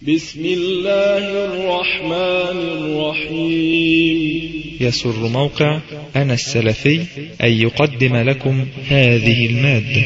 بسم الله الرحمن الرحيم يسر موقع أنا السلفي أن يقدم لكم هذه المادة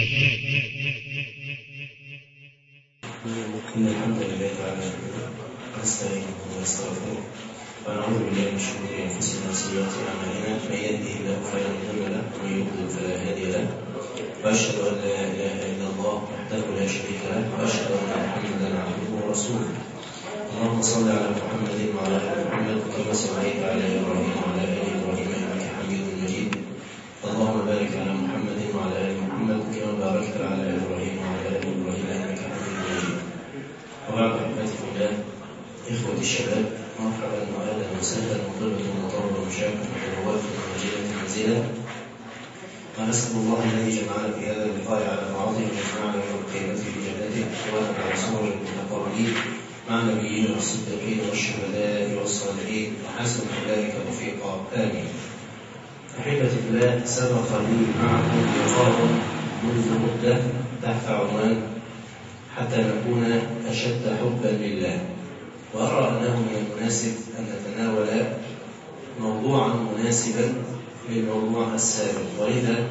إن الحمد لله تعالى نستعينه ونستغفره ونعوذ بالله من شرور أنفسنا وسيئات أعمالنا من يهده الله فلا مضل له ومن يضلل فلا هادي له وأشهد أن لا إله إلا الله وحده لا شريك له وأشهد أن محمدا عبده ورسوله اللهم صل على محمد وعلى آل محمد كما صليت على إبراهيم وعلى آل إبراهيم إنك حميد مجيد اللهم بارك على محمد وعلى آل محمد كما باركت على إبراهيم وعلى آل إبراهيم إنك حميد مجيد وبعد أحبتي في الله إخوتي الشباب مرحبا وأهلا وسهلا وطلبة وطلبة وشاكا وحلوات ومجيلة منزلا ونسأل الله الذي جمعنا في هذا اللقاء على طاعته أن يجمعنا يوم القيامة في جنته وأن على صور المتقربين مع النبيين والصديقين والشهداء والصالحين وحسن أولئك رفيقا آمين. أحبتي في الله سبق لي معكم لقاء منذ مدة تحت عنوان حتى نكون أشد حبا لله وأرى أنه من المناسب أن نتناول موضوعا مناسبا للموضوع السابق ولذا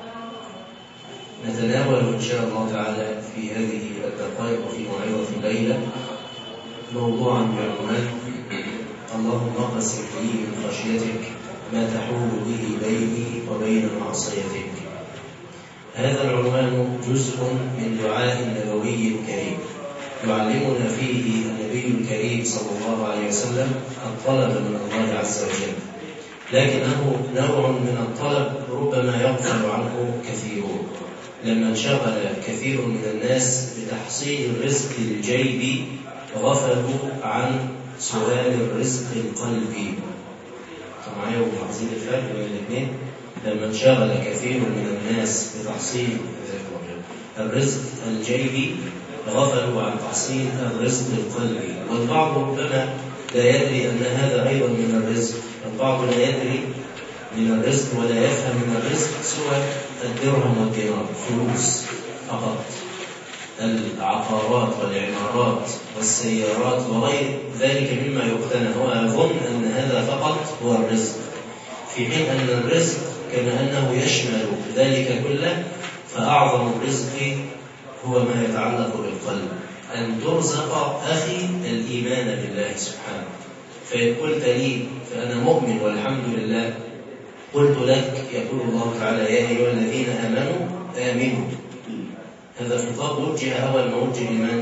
نتناول إن شاء الله تعالى في هذه الدقائق وفي موعظة الليلة موضوعا بعنوان اللهم اقسم لي من خشيتك ما تحول به بيني وبين معصيتك هذا العنوان جزء من دعاء نبوي كريم يعلمنا فيه النبي الكريم صلى الله عليه وسلم الطلب من الله عز وجل لكنه نوع من الطلب ربما يغفل عنه كثيرون لما انشغل كثير من الناس بتحصيل الرزق الجيبي غفلوا عن سؤال الرزق القلبي معايا وملاحظين الفرق بين الاثنين لما انشغل كثير من الناس بتحصيل الرزق الجيبي غفلوا عن تحصيل الرزق القلبي والبعض ربما لا يدري ان هذا ايضا من الرزق البعض لا يدري من الرزق ولا يفهم من الرزق سوى الدرهم والدينار فلوس فقط العقارات والعمارات والسيارات وغير ذلك مما يقتنى هو يظن ان هذا فقط هو الرزق في حين ان الرزق كما انه يشمل ذلك كله فاعظم الرزق هو ما يتعلق بالقلب ان ترزق اخي الايمان بالله سبحانه فان قلت لي فانا مؤمن والحمد لله قلت لك يقول الله تعالى يا ايها الذين امنوا امنوا هذا الخطاب وجه أول ما وجه لمن؟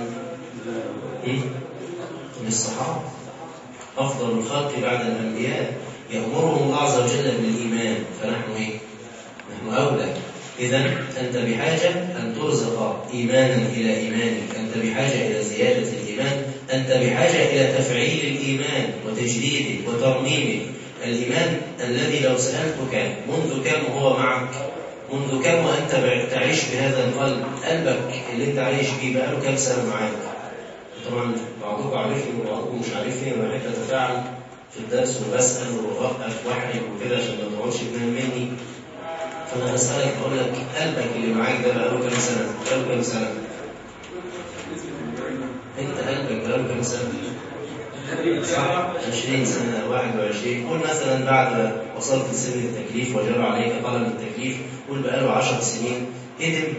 للصحابة أفضل الخلق بعد الأنبياء يأمرهم الله عز وجل بالإيمان فنحن إيه؟ نحن أولى إذا أنت بحاجة أن ترزق إيمانا إلى إيمانك أنت بحاجة إلى زيادة الإيمان أنت بحاجة إلى تفعيل الإيمان وتجديده وترميمه الإيمان الذي لو سألتك منذ كم هو معك منذ كم وانت تعيش بهذا القلب قلبك اللي انت عايش بيه بقاله كام سنه معاك طبعا بعضكم عارفني وبعضكم مش عارفني انا بحب اتفاعل في الدرس وبسال وبوقف واحرج وكده عشان ما تقعدش تنام مني فانا بسالك بقول لك قلبك اللي معاك ده بقاله كام سنه؟ بقاله كام سنه؟ انت قلبك بقاله كام سنه؟ 20 سنة 21 قول مثلا بعد وصلت لسن التكليف وجرى عليك طلب التكليف قول بقاله 10 سنين ادم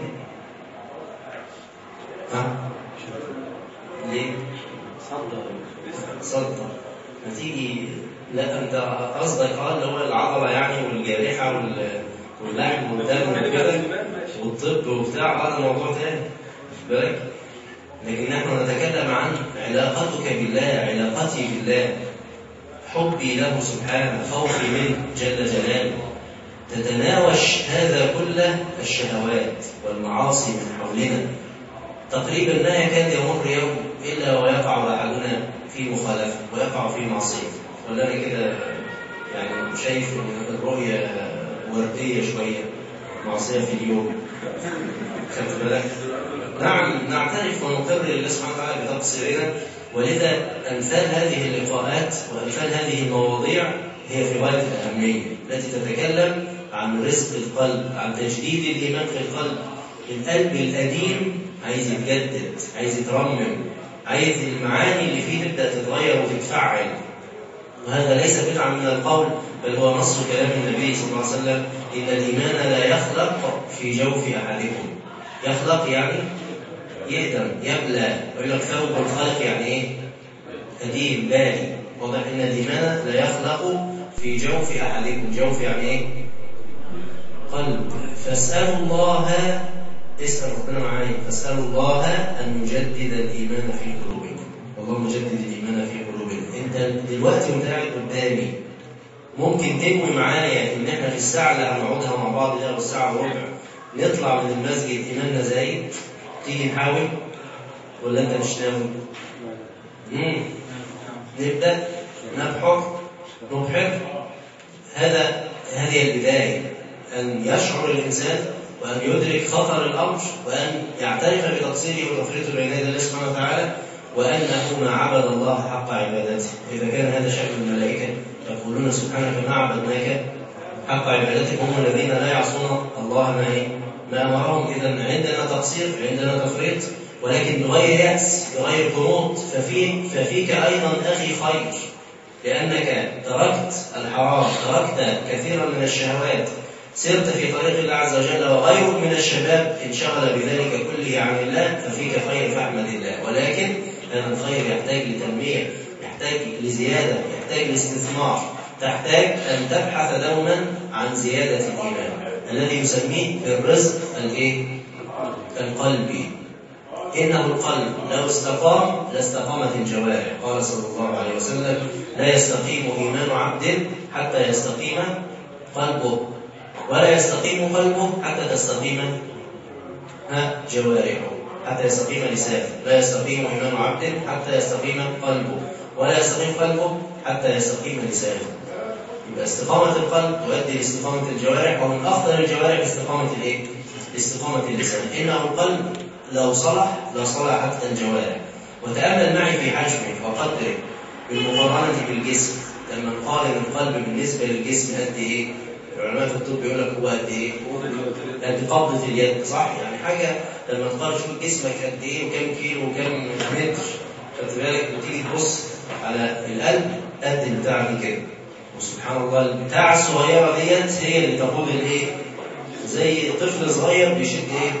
ها ليه؟ صدر صدر ما تيجي لا انت قصدك اه اللي هو العضله يعني والجارحه واللحم والدم وكده والطب وبتاع هذا موضوع تاني بالك لكن نحن نتكلم عن علاقتك بالله علاقتي بالله حبي له سبحانه خوفي منه جل جلاله تتناوش هذا كله الشهوات والمعاصي من حولنا تقريبا لا يكاد يمر يوم الا ويقع احدنا في مخالفه ويقع في معصيه ولا انا كده يعني شايف ان الرؤيه ورديه شويه معصيه في اليوم خدت بالك نعم نعترف ونقر لله سبحانه وتعالى بتقصيرنا ولذا امثال هذه اللقاءات وامثال هذه المواضيع هي في غايه الاهميه التي تتكلم عن رزق القلب عن تجديد الايمان في القلب القلب القديم عايز يتجدد عايز يترمم عايز المعاني اللي فيه تبدأ تتغير وتتفعل وهذا ليس بدعا من القول بل هو نص كلام النبي صلى الله عليه وسلم إن الإيمان لا يخلق في جوف أحدكم يخلق يعني يهدم يبلى يقول لك ثوب الخلق يعني إيه؟ قديم بالي واضح إن الإيمان لا يخلق في جوف أحدكم جوف يعني إيه؟ قلب فاسألوا الله اسأل ربنا معايا فاسألوا الله أن يجدد الإيمان في قلوبكم والله مجدد الإيمان في قلوبكم أنت دلوقتي وأنت قاعد قدامي ممكن تنوي معايا إن إحنا في الساعة اللي هنقعدها مع بعض ده والساعة وربع نطلع من المسجد إيماننا زايد تيجي نحاول ولا أنت مش ناوي؟ مم. نبدأ نبحر نبحر هذا هذه البداية أن يشعر الإنسان وأن يدرك خطر الأمر وأن يعترف بتقصيره وتفريطه بين يدي الله سبحانه وتعالى وأنه ما عبد الله حق عبادته إذا كان هذا شأن الملائكة يقولون سبحانك ما عبدناك حق عبادتك هم الذين لا يعصون الله ما ما أمرهم إذا عندنا تقصير عندنا تفريط ولكن بغير يأس بغير قنوط ففي ففيك أيضا أخي خير لأنك تركت الحرام تركت كثيرا من الشهوات سرت في طريق الله عز وجل وغيرك من الشباب انشغل بذلك كله عن الله ففيك خير فاحمد الله ولكن هذا الخير يحتاج لتنمية يحتاج لزيادة يحتاج لاستثمار تحتاج أن تبحث دوما عن زيادة الإيمان الذي يسميه الرزق الايه؟ القلبي إنه القلب لو استقام لاستقامت الجوارح قال صلى الله عليه وسلم لا يستقيم إيمان عبد حتى يستقيم قلبه ولا يستقيم قلبه حتى تستقيم ها جوارحه حتى يستقيم لسانه لا يستقيم إيمان عبد حتى يستقيم قلبه ولا يستقيم قلبه حتى يستقيم لسانه يبقى استقامة القلب تؤدي لاستقامة الجوارح ومن أفضل الجوارح استقامة الإيه؟ استقامة اللسان إنه القلب لو صلح لصلحت الجوارح وتأمل معي في حجمه وقدره بالمقارنة بالجسم لما نقارن القلب بالنسبة للجسم قد إيه؟ علماء الطب بيقول لك هو قد ايه؟ قد قبضة اليد صح؟ يعني حاجة لما تقارن شوف جسمك قد ايه وكم كيلو وكم متر خدت بالك وتيجي تبص على القلب قد البتاع دي كده وسبحان الله البتاعة الصغيرة ديت هي اللي تقود الايه؟ زي طفل صغير بيشد ايه؟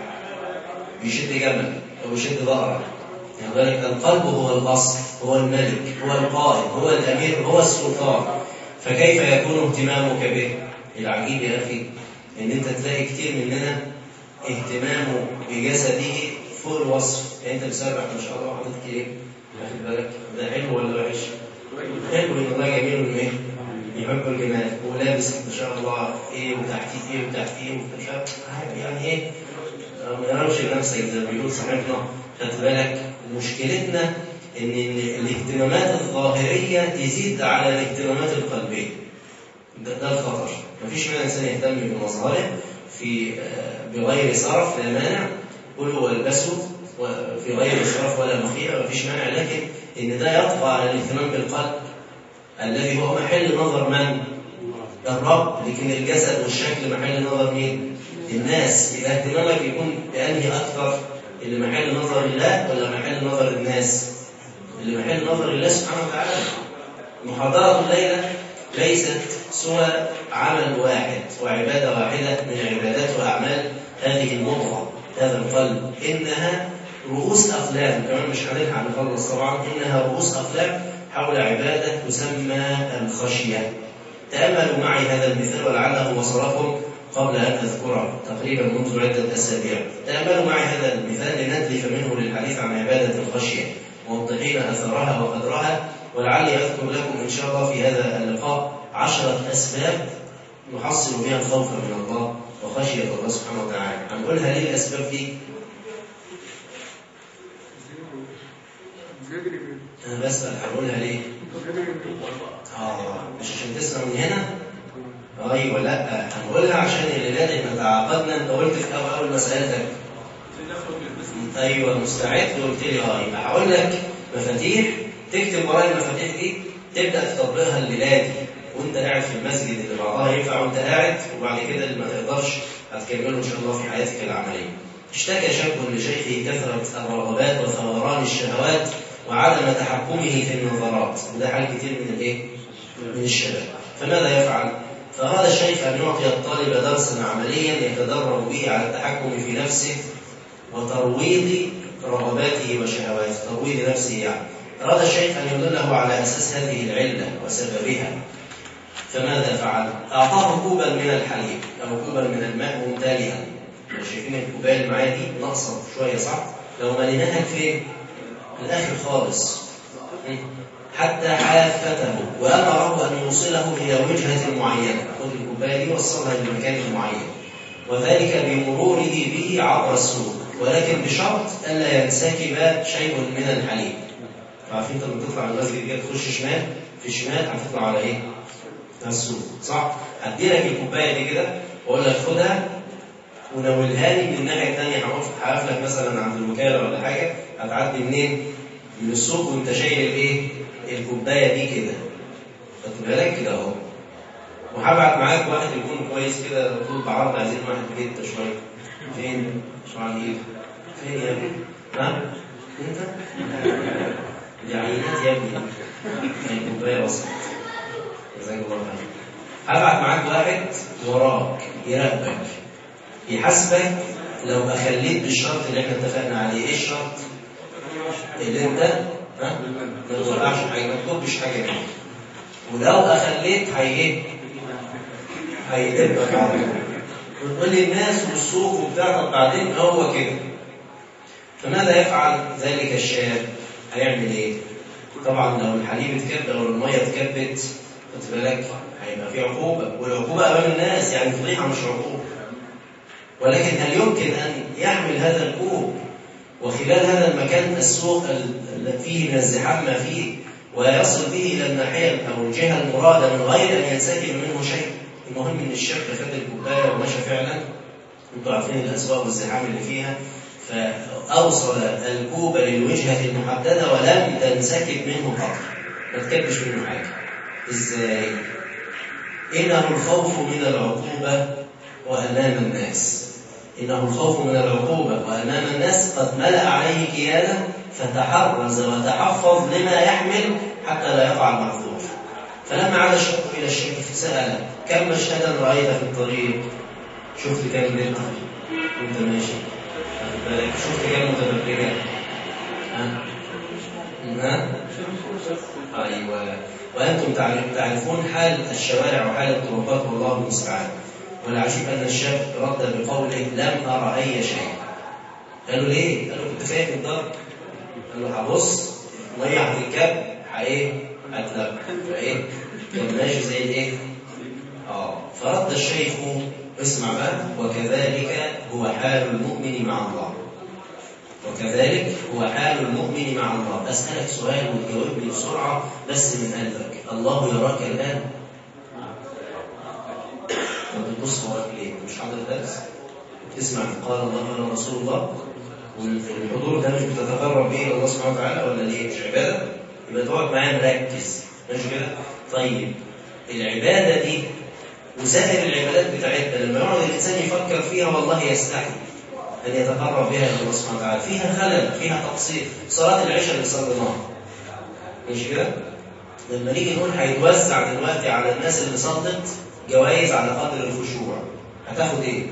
بيشد جمل او بيشد ظهره يعني بالك القلب هو الاصل هو الملك هو القائد هو الامير هو السلطان فكيف يكون اهتمامك به؟ العجيب يا أخي إن أنت تلاقي كتير مننا اهتمامه بجسده فوق الوصف يعني أنت بتسبح ما شاء الله وحضرتك إيه؟ واخد بالك ده حلو ولا وحش؟ حلو إن الله جميل إنه إيه؟ يحب الجمال ولابس ما شاء الله إيه وتحتيه إيه وتحتيه ومش عارف يعني إيه؟ ما يعرفش نفسك زي ما بيقول صاحبنا خدت بالك مشكلتنا إن الاهتمامات الظاهرية تزيد على الاهتمامات القلبية ده, ده الخطر مفيش مانع الانسان يهتم بمظهره في بغير صرف لا مانع كلوا والبسوا في غير اسراف ولا مخيله مفيش مانع لكن ان ده يطغى على الاهتمام بالقلب الذي هو محل نظر من؟ الرب لكن الجسد والشكل محل نظر مين؟ الناس يبقى اهتمامك يكون بانهي اكثر اللي محل نظر الله ولا محل نظر الناس؟ اللي محل نظر الله سبحانه وتعالى محاضرة الليلة ليست سوى عمل واحد وعبادة واحدة من عبادات وأعمال هذه المضغة هذا القلب إنها رؤوس أقلام كمان مش هنلحق نخلص طبعا إنها رؤوس أقلام حول عبادة تسمى الخشية تأملوا معي هذا المثال ولعله وصلكم قبل أن أذكره تقريبا منذ عدة أسابيع تأملوا معي هذا المثال لندلف منه للحديث عن عبادة الخشية موضحين أثرها وقدرها ولعلي أذكر لكم إن شاء الله في هذا اللقاء عشرة أسباب نحصل بها الخوف من الله وخشية الله سبحانه وتعالى هنقولها ليه الأسباب دي؟ أنا بسأل هنقولها ليه؟ آه مش عشان تسمع من هنا؟ أيوه لأ هنقولها عشان الليلات احنا تعاقدنا أنت قلت في أول أول ما سألتك أيوه مستعد وقلت لي أه يبقى هقول لك مفاتيح تكتب ورايا المفاتيح دي تبدا تطبقها الليله دي وانت قاعد في المسجد اللي بعضها ينفع وانت قاعد وبعد كده اللي ما تقدرش هتكمله ان شاء الله في حياتك العمليه. اشتكى شاب لشيخه كثرة الرغبات وثوران الشهوات وعدم تحكمه في النظرات وده حال كتير من الايه؟ من الشباب فماذا يفعل؟ فأراد الشيخ أن يعطي الطالب درسا عمليا يتدرب به على التحكم في نفسه وترويض رغباته وشهواته ترويض نفسه يعني أراد الشيخ أن يدله على أساس هذه العلة وسببها فماذا فعل؟ أعطاه كوبا من الحليب أو كوبا من الماء ممتلئا شايفين الكوباية اللي معايا دي ناقصة شوية صح؟ لو مليناها فين؟ الآخر خالص حتى حافته وأمره أن يوصله إلى وجهة معينة خذ الكوباية دي وصلها لمكان معين وذلك بمروره به عبر السوق ولكن بشرط ألا ينسكب شيء من الحليب عارفين انت لما تطلع المسجد كده تخش شمال في شمال هتطلع على ايه؟ على السوق صح؟ هدي لك الكوبايه دي كده واقول لك خدها ونولها لي من الناحيه الثانيه هقف لك مثلا عند الوكاله ولا حاجه هتعدي منين؟ من السوق وانت شايل الايه؟ الكوبايه دي كده خدت بالك كده اهو وهبعت معاك واحد يكون كويس كده طول بعرض عايزين واحد جته شويه فين؟ مش عارف ايه فين يا ابني؟ ها؟ انت؟ العينات يا ابني الكوبايه وصلت جزاك الله خير هبعت معاك واحد وراك يراقبك يحاسبك لو اخليت بالشرط اللي احنا اتفقنا عليه ايه الشرط؟ اللي انت ها ما توقعش حاجه ما تكبش حاجه منك ولو اخليت هي ايه؟ هيدبك على طول وتقول لي الناس والسوق وبتاع طب بعدين هو كده فماذا يفعل ذلك الشاب؟ هيعمل ايه؟ طبعا لو الحليب اتكب او الميه اتكبت خد بالك هيبقى في عقوبه والعقوبه امام الناس يعني فضيحه مش عقوبه ولكن هل يمكن ان يحمل هذا الكوب وخلال هذا المكان السوق الذي فيه من الزحام ما فيه ويصل به الى الناحيه او الجهه المراده من غير ان ينسكب منه شيء المهم ان الشاب خد الكوبايه ومشى فعلا انتوا عارفين الاسواق والزحام اللي فيها فأوصل الكوب للوجهة المحددة ولم تنسكب منه قطر ما تكبش منه حاجة إزاي؟ إنه الخوف من العقوبة وأمام الناس إنه الخوف من العقوبة وأمام الناس قد ملأ عليه كيانا فتحرز وتحفظ لما يحمل حتى لا يقع المحظور فلما عاد الشيخ إلى الشيخ سأل كم مشهدا رأيت في الطريق شفت كم بنت وانت ماشي بالك شفت كام متبرجة ها ها ايوه وانتم تعرفون حال الشوارع وحال الطرقات والله المستعان والعجيب ان الشاب رد بقوله لم ارى اي شيء قالوا ليه؟ قالوا كنت فاهم الضرب قال له هبص ميه هتتكب ايه؟ هتلب فايه؟ كان ماشي زي الايه؟ اه فرد الشيخ اسمع بقى وكذلك هو حال المؤمن مع الله وكذلك هو حال المؤمن مع الله أسألك سؤال وتجاوبني بسرعة بس من قلبك الله يراك الآن ما بتبص وراك ليه مش حاضر درس بتسمع قال الله قال رسول الله والحضور ده مش بتتقرب به الى الله سبحانه وتعالى ولا ليه مش عباده يبقى تقعد معايا مركز مش كده طيب العباده دي وسائر العبادات بتاعتنا لما يقعد الانسان يفكر فيها والله يستحي ان يتقرب بها الى الله سبحانه وتعالى فيها خلل فيها تقصير صلاه العشاء اللي صليناها مش كده لما نيجي نقول هيتوزع دلوقتي على الناس اللي صلت جوائز على قدر الخشوع هتاخد ايه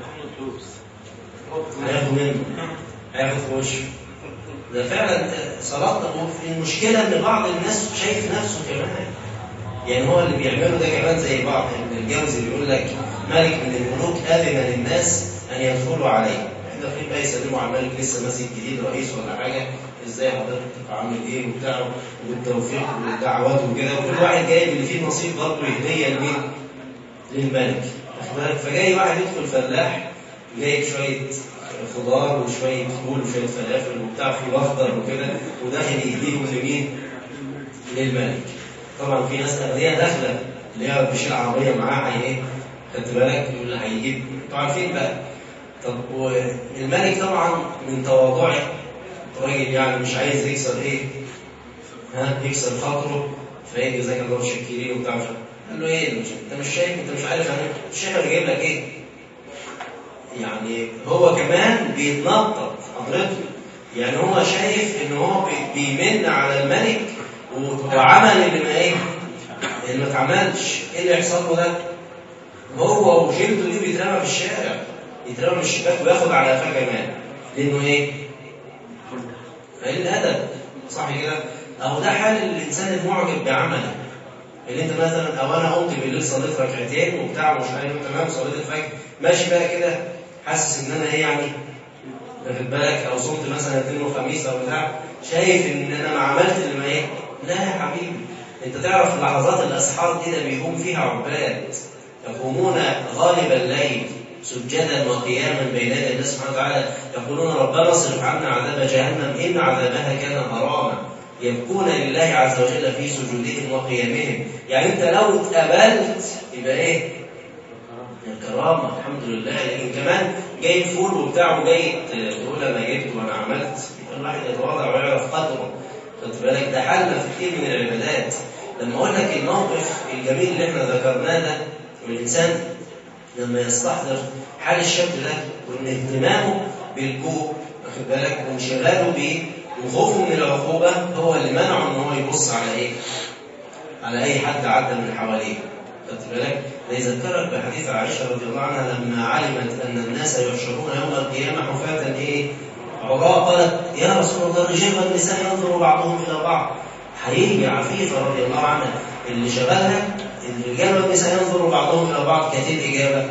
هياخد منه هياخد في وشه ده فعلا صلاه المشكله ان بعض الناس شايف نفسه كمان يعني هو اللي بيعمله ده كمان زي بعض ابن الجوزي بيقول لك ملك من الملوك اذن للناس ان يدخلوا عليه احنا فين بقى يسلموا على الملك لسه ماسك جديد رئيس ولا حاجه ازاي حضرتك عامل ايه وبتاع وبالتوفيق والدعوات وكده وكل واحد جايب اللي فيه نصيب برضه هديه لمين؟ للملك فجاي واحد يدخل فلاح جايب شويه خضار وشويه فول وشويه فلافل وبتاع في اخضر وكده وداخل يديهم لمين؟ للملك طبعا في ناس اغنياء داخله اللي هي بيشيل عربيه معاه هي ايه؟ خدت بالك يقول لي هيجيب انتوا عارفين بقى طب والملك طبعا من تواضعه راجل يعني مش عايز يكسر ايه؟ ها يكسر خاطره فايه جزاك الله شكرين وبتاع مش قال له ايه انت مش شايف انت مش عارف انا مش شايف انا جايب لك ايه؟ يعني هو كمان بيتنطط حضرته يعني هو شايف ان هو بي- بيمن على الملك و- وعمل اللي ما ايه اللي ما اتعملش ايه اللي يحصل له ده هو وجلده دي بيترمى في الشارع يترمى من الشباك وياخد على قفاه كمان لانه ايه قليل الادب صح كده اهو ده حال الانسان المعجب بعمله اللي انت مثلا او انا قمت بالليل صليت ركعتين وبتاع ومش عارف إيه، تمام صليت الفجر ماشي بقى كده حاسس ان انا ايه يعني واخد بالك او صمت مثلا اثنين وخميس او بتاع شايف ان انا ما عملت اللي ما ايه لا يا حبيبي انت تعرف لحظات الاسحار دي ده بيقوم فيها عباد يقومون غالب الليل سجدا وقياما بين يدي الله سبحانه وتعالى يقولون ربنا اصرف عنا عذاب جهنم ان عذابها كان غراما يبكون لله عز وجل في سجودهم وقيامهم يعني انت لو اتقبلت يبقى ايه الكرامة الحمد لله لكن كمان جاي فول وبتاع وجاي تقول انا جبت وانا عملت الواحد يتواضع ويعرف قدره خد بالك ده حالنا في كتير من العبادات لما اقول لك الموقف الجميل اللي احنا ذكرناه ده والانسان لما يستحضر حال الشاب ده وان اهتمامه بالجوع واخد بالك وانشغاله بيه وخوفه من العقوبه هو اللي منعه ان هو يبص على ايه؟ على اي حد عدى من حواليه خدت بالك؟ ده يذكرك بحديث عائشه رضي الله عنها لما علمت ان الناس يحشرون يوم القيامه حفاة ايه؟ عراة قالت يا رسول الله الرجال والنساء ينظر بعضهم الى بعض هيجي عفيفه رضي الله عنها اللي شغلها الرجال والنساء ينظر بعضهم الى بعض كانت إيه الاجابه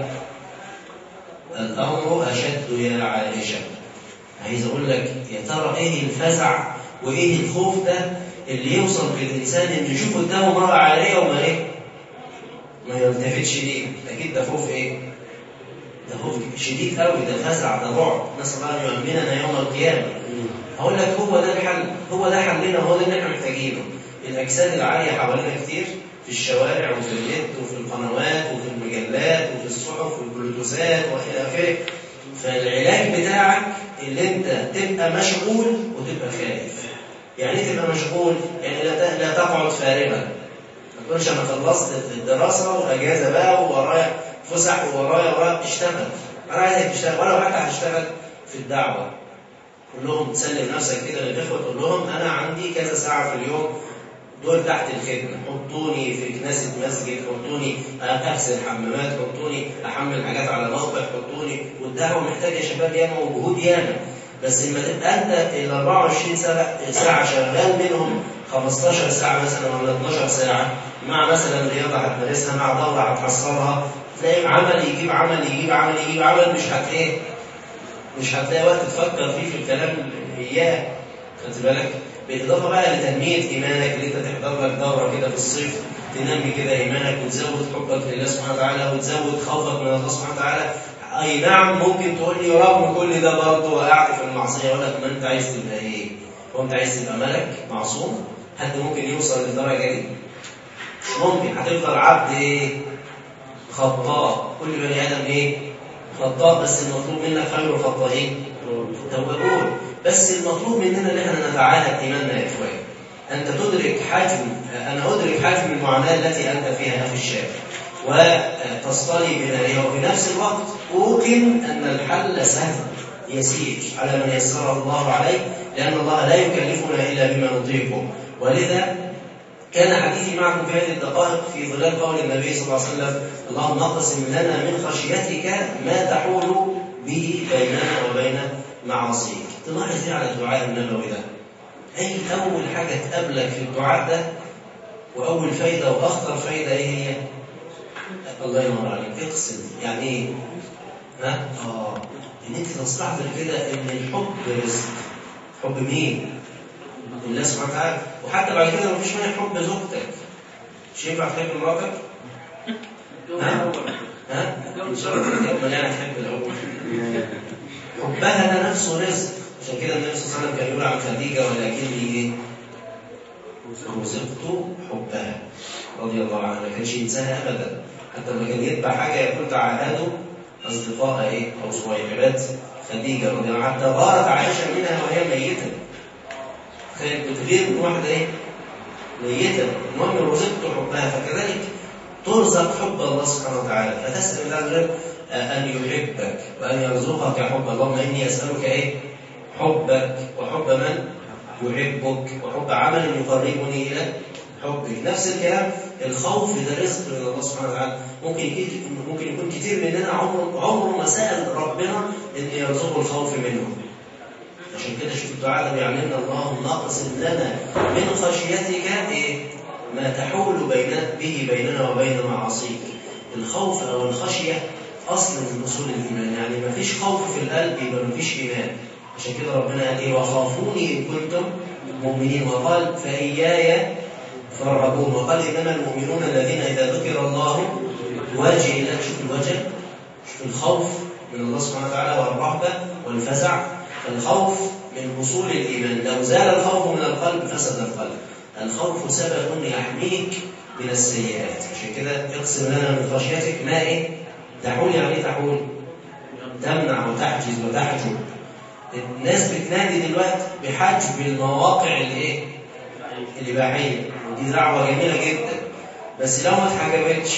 الامر اشد يا عائشه عايز اقول لك يا ترى ايه الفزع وايه الخوف ده اللي يوصل بالانسان انه يشوف قدامه امراه عاريه وما ايه ما يلتفتش ليه اكيد ده خوف ايه ده خوف شديد قوي ده فزع ده رعب نسال الله ان يؤمننا يوم القيامه هقول لك هو ده الحل هو ده حلنا هو ده اللي احنا محتاجينه الاجساد العاليه حوالينا كتير في الشوارع وفي النت وفي القنوات وفي المجلات وفي الصحف والبلوتوزات والى اخره فالعلاج بتاعك اللي انت تبقى مشغول وتبقى خايف يعني ايه تبقى مشغول يعني لا ت- لا تقعد فارغا ما تقولش انا خلصت الدراسه واجازه بقى وورايا فسح وورايا ورايا اشتغل انا عايزك تشتغل ولو حتى هتشتغل في الدعوه قول لهم تسلم نفسك كده للاخوه تقول لهم انا عندي كذا ساعه في اليوم دول تحت الخدمه حطوني في كناسه مسجد حطوني اغسل حمامات حطوني احمل حاجات على موقع حطوني والدعوه محتاجه شباب ياما وجهود ياما بس لما تبقى انت ال 24 ساعه ساعه شغال منهم 15 ساعه مثلا ولا 12 ساعه مع مثلا رياضه هتمارسها مع دوره هتحصلها تلاقي عمل يجيب عمل يجيب عمل يجيب عمل مش هت ايه مش هتلاقي وقت تفكر فيه في الكلام اياه خدت بالك بالاضافه بقى لتنميه ايمانك اللي انت تحضر لك دوره كده في الصيف تنمي كده ايمانك وتزود حبك لله سبحانه وتعالى وتزود خوفك من الله سبحانه وتعالى اي نعم ممكن تقول لي رغم كل ده برضه وقعت في المعصيه اقول لك ما انت عايز تبقى ايه؟ هو انت عايز تبقى ملك معصوم؟ حد ممكن يوصل للدرجه دي؟ مش ممكن هتفضل عبد ايه؟ خطاء كل بني ادم ايه؟ خطاء بس المطلوب منك خير الخطائين توابون بس المطلوب مننا ان احنا نتعاهد ايماننا يا اخوان انت تدرك حجم انا ادرك حجم المعاناه التي انت فيها يا اخي الشاب وتصطلي بنارها وفي نفس الوقت اوقن ان الحل سهل يسير على من يسره الله عليه لان الله لا يكلفنا الا بما نطيقه ولذا كان حديثي معكم في هذه الدقائق في ظلال قول النبي صلى الله عليه وسلم اللهم اقسم لنا من خشيتك ما تحول به بيننا وبين معاصيك تلاحظ ايه على الدعاء النبوي ده اي اول حاجه تقابلك في الدعاء ده واول فايده واخطر فايده ايه هي الله ينور عليك اقسم يعني ايه ها اه ان انت تستحضر كده ان الحب رزق حب مين لله سبحانه وتعالى وحتى بعد كده مفيش مانع حب زوجتك مش ينفع تحب مراتك ها ها ان شاء الله امال يعني تحب الاول حبها ده نفسه رزق عشان كده النبي صلى الله عليه وسلم كان يقول عن خديجه ولكني ايه رزقت حبها رضي الله عنها ما كانش ينساها ابدا حتى لما كان يتبع حاجه يقول تعاهدوا اصدقائها ايه او صهيبات خديجه رضي الله عنها حتى غارت عائشه منها وهي ميته كانت بتغير من واحده ايه ميته المهم رزقت حبها فكذلك ترزق حب الله سبحانه وتعالى فتسال الله عز وجل أن يحبك وأن يرزقك حب اللهم إني أسألك إيه حبك وحب من يحبك وحب عمل يقربني إلى حبك نفس الكلام الخوف ده رزق من الله سبحانه وتعالى ممكن يكون ممكن يكون كتير مننا عمره عمره ما سأل ربنا إن يرزقه الخوف منه عشان كده شوف الدعاء ده بيعلمنا اللهم اقسم لنا من خشيتك إيه؟ ما تحول بين به بيننا وبين معاصيك الخوف او الخشيه اصل من اصول الايمان يعني ما فيش خوف في القلب يبقى ما فيش ايمان عشان كده ربنا قال ايه وخافوني ان كنتم مؤمنين وقال فاياي فارهبون وقال انما المؤمنون الذين اذا ذكر الله وجه لك شوف الوجه شوف الخوف من الله سبحانه وتعالى والرهبه والفزع فالخوف من اصول الايمان لو زال الخوف من القلب فسد القلب الخوف سبب يحميك من السيئات عشان كده اقسم لنا من خشيتك ما ايه تحول يعني ايه تحول تمنع وتحجز وتحجب الناس بتنادي دلوقتي بحجب المواقع الايه الاباحيه ودي دعوه جميله جدا بس لو ما اتحجبتش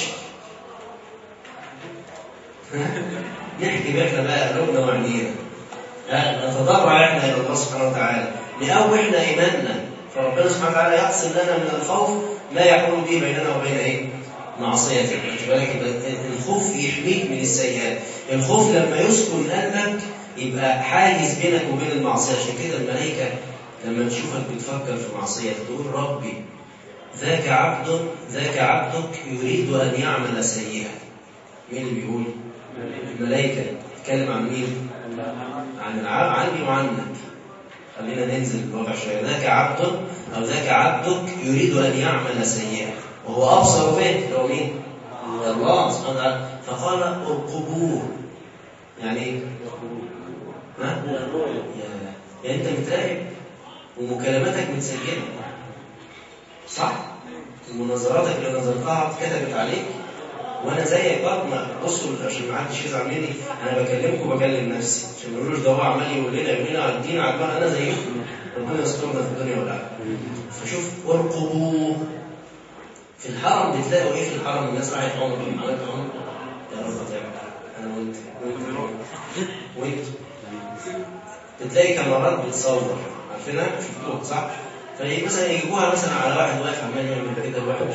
نحكي احنا بقى قلوبنا وعينينا نتضرع احنا الى الله سبحانه وتعالى نقوي احنا ايماننا فربنا سبحانه وتعالى يقسم لنا من الخوف ما يحول به بيننا وبين ايه؟ معصيته خد بالك الخوف يحميك من السيئات الخوف لما يسكن قلبك يبقى حاجز بينك وبين المعصيه عشان كده الملائكه لما تشوفك بتفكر في معصيه تقول ربي ذاك عبد ذاك عبدك يريد ان يعمل سيئه مين اللي بيقول؟ الملائكه تتكلم عن مين؟ عن العاب عني وعنك خلينا ننزل الوضع شويه ذاك عبد او ذاك عبدك يريد ان يعمل سيئه وهو ابصر به هو مين؟ الله سبحانه وتعالى فقال ارقبوه يعني ايه؟ ها؟ يا يعني انت متراقب ومكالماتك متسجله صح؟ ومناظراتك اللي نظرتها اتكتبت عليك وانا زيك برضه بصوا عشان ما حدش يزعل مني انا بكلمكم وبكلم نفسي عشان ما يقولوش ده هو عمال يقول لنا يقول لنا على الدين على الدين انا زيكم ربنا يسترنا في الدنيا والاخره فشوف ارقبوه في الحرم بتلاقوا ايه في الحرم الناس راحت عمر عملت عمر يا رب تعمل انا وانت وانت وانت بتلاقي كاميرات بتصور عارفينها شفتوها صح؟ فمثلا يجيبوها مثلا على واحد واقف عمال يعمل كده واحد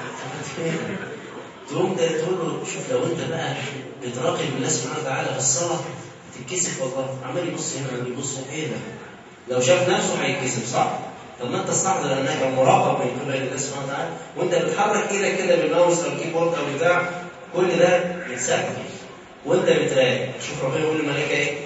تقوم تقول له شوف لو انت بقى بتراقب الله سبحانه وتعالى في الصلاه تتكسف والله عمال يبص هنا عمال يبص ايه ده؟ لو شاف نفسه هيتكسف صح؟ طب ما انت استحضر انك مراقب من قبل الله سبحانه وتعالى وانت بتحرك ايدك كده بالماوس او الكيبورد او بتاع كل ده بيتسجل وانت بتراقب شوف ربنا يقول للملائكه ايه؟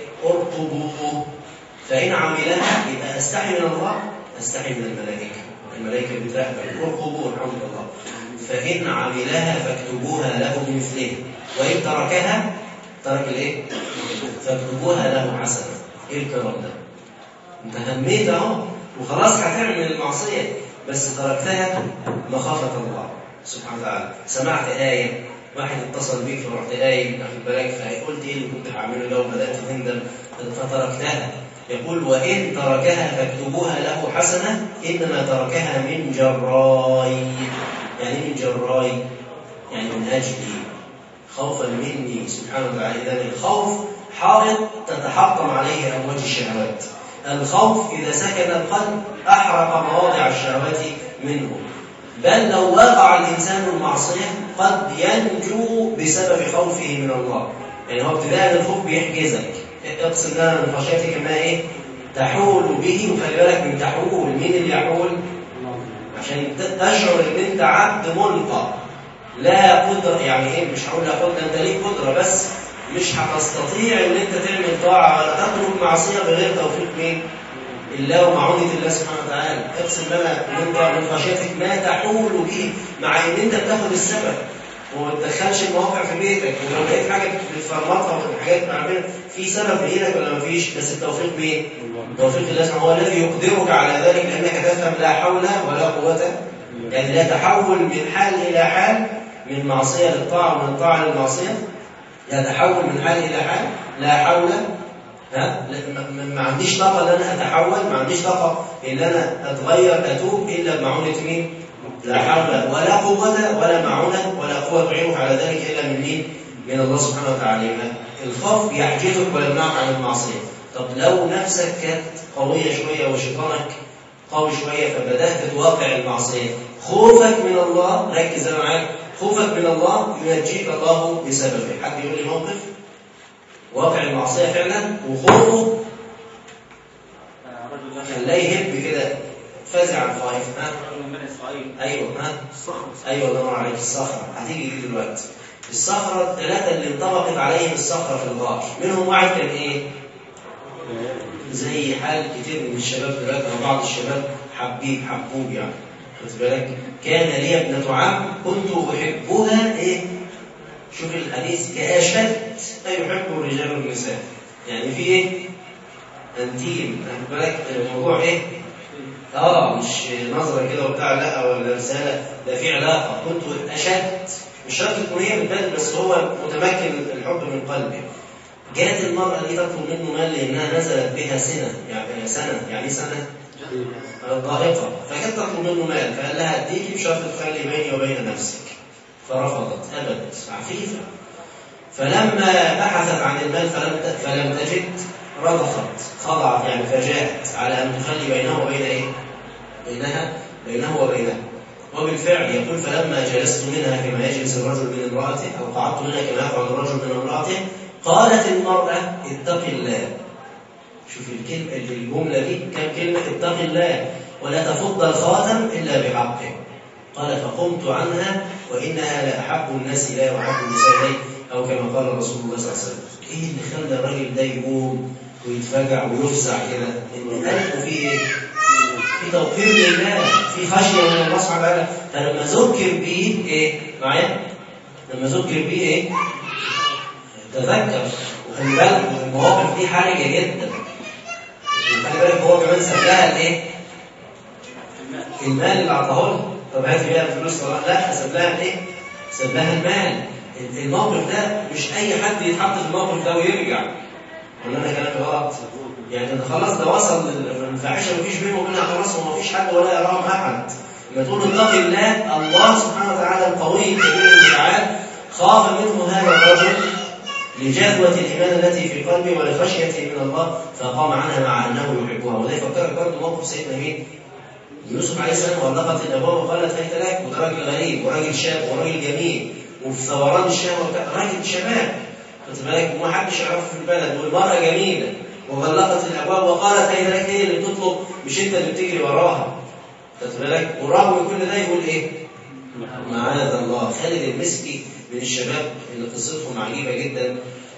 ارقبوه فان عملها يبقى استحي من الله استحي من الملائكه الملائكه بتراقبك ارقبوه الحمد لله فإن عملها فاكتبوها له بمثله وإن تركها ترك الإيه؟ فاكتبوها له حسنة إيه الكرم ده؟ أنت هميت أهو وخلاص هتعمل المعصية بس تركتها مخافة الله سبحانه وتعالى سمعت آية واحد اتصل بيك فرحت قايل واخد بالك فقلت ايه اللي كنت هعمله لو بدات تندم فتركتها يقول وان تركها فاكتبوها له حسنه انما تركها من جراي يعني من جراي يعني من اجلي خوفا مني سبحانه وتعالى اذا الخوف حائط تتحطم عليه امواج الشهوات الخوف اذا سكن القلب احرق مواضع الشهوات منه بل لو وقع الإنسان المعصية قد ينجو بسبب خوفه من الله يعني هو ابتداء الخوف بيحجزك اقسم لنا من خشيتك ما ايه تحول به وخلي بالك من تحول مين اللي يحول عشان تشعر ان انت عبد ملقى لا قدرة يعني ايه مش هقول لا قدرة انت ليك قدرة بس مش هتستطيع ان انت تعمل طاعة ولا تترك معصية بغير توفيق مين؟ الله ومعونة الله سبحانه وتعالى اقسم لنا من من خشيتك ما تحول به مع ان انت بتاخد السبب وما تدخلش المواقع في بيتك ولو لقيت حاجه بتفرمطها وحاجات معمله في سبب بايدك ولا ما فيش بس التوفيق مين؟ توفيق الله سبحانه هو الذي يقدرك على ذلك لانك تفهم لا حول ولا قوه يعني لا تحول من حال الى حال من معصيه للطاعه ومن طاعه للمعصيه لا تحول من حال الى حال لا حول ها ما عنديش طاقة ان انا اتحول ما عنديش طاقة ان انا اتغير اتوب الا بمعونة مين؟ لا حول ولا قوة ولا معونة ولا قوة تعينك على ذلك الا من مين؟ من الله سبحانه وتعالى يبقى الخوف يحجزك ويمنعك عن المعصية طب لو نفسك كانت قوية شوية وشيطانك قوي شوية فبدأت تواقع المعصية خوفك من الله ركز أنا معاك خوفك من الله ينجيك الله بسببه حد يقول لي موقف واقع المعصية فعلا وخوفه خلاه يهب كده فزع الخائف ها ايوه ها ايوه الله ينور عليك الصخره هتيجي دي دلوقتي الصخره الثلاثه اللي انطبقت عليهم الصخره في الغار منهم واحد كان ايه؟ زي حال كتير من الشباب دلوقتي او بعض الشباب حبيب حبوب يعني خد بالك كان لي ابنة عم كنت أحبها إيه؟ شوف الحديث كأشد ما يحب الرجال والنساء يعني في إيه؟ أنتيم خد بالك الموضوع إيه؟ آه مش نظرة كده وبتاع لا ولا رسالة ده في علاقة كنت أشد مش شرط تكون هي بالبدن بس هو متمكن الحب من قلبه جاءت المرأة دي تطلب منه مال لأنها نزلت بها سنة يعني سنة يعني سنة ضائقة فكانت تطلب منه مال فقال لها اديكي بشرط تخلي بيني وبين نفسك فرفضت أبت عفيفة فلما بحثت عن المال فلم فلم تجد رضخت خضعت يعني فجاءت على أن تخلي بينه وبين إيه؟ بينها بينه وبينها وبالفعل يقول فلما جلست منها كما يجلس الرجل من امرأته أو قعدت منها كما يقعد الرجل من امرأته قالت المرأة اتق الله شوف الكلمة الجملة دي كم كلمة اتق الله ولا تفض الخاتم إلا بحقه قال فقمت عنها وإنها لأحب الناس إلي وأحب النساء إلي أو كما قال رسول الله صلى الله عليه وسلم إيه اللي خلى الراجل ده يقوم ويتفجع ويفزع كده إن قلبه فيه إيه؟ في توقير لله في خشية من الله سبحانه وتعالى فلما ذكر بيه إيه معايا لما ذكر بيه إيه تذكر وخلي بالك المواقف دي حرجة جدا وخلي بالك هو كمان سبلها الايه؟ المال اللي اعطاه له طب هات لي بقى الفلوس ولا لا ساب لها الايه؟ ساب لها المال الموقف ده مش اي حد يتحط في الموقف ده ويرجع ولا انا كلامي غلط؟ يعني ده خلاص ده وصل للفاحشه مفيش بينه وبينها خلاص ومفيش حد ولا يراهم احد لما تقول اتق الله الله سبحانه وتعالى القوي الكبير المتعال خاف منه هذا الرجل لجذوة الإيمان التي في قلبه ولخشيته من الله فقام عنها مع أنه يحبها وده يفكرك برضه موقف سيدنا مين؟ يوسف عليه السلام وأغلقت الأبواب وقالت هيت لك وده راجل غريب وراجل شاب وراجل جميل وفي ثوران الشهوة راجل شباب خد بالك وما حدش يعرفه في البلد والمرأة جميلة وغلقت الأبواب وقالت هيت لك هي اللي بتطلب مش أنت اللي بتجري وراها خد بالك ورغم كل ده يقول إيه؟ معاذ الله خالد المسكي من الشباب اللي قصتهم عجيبة جدا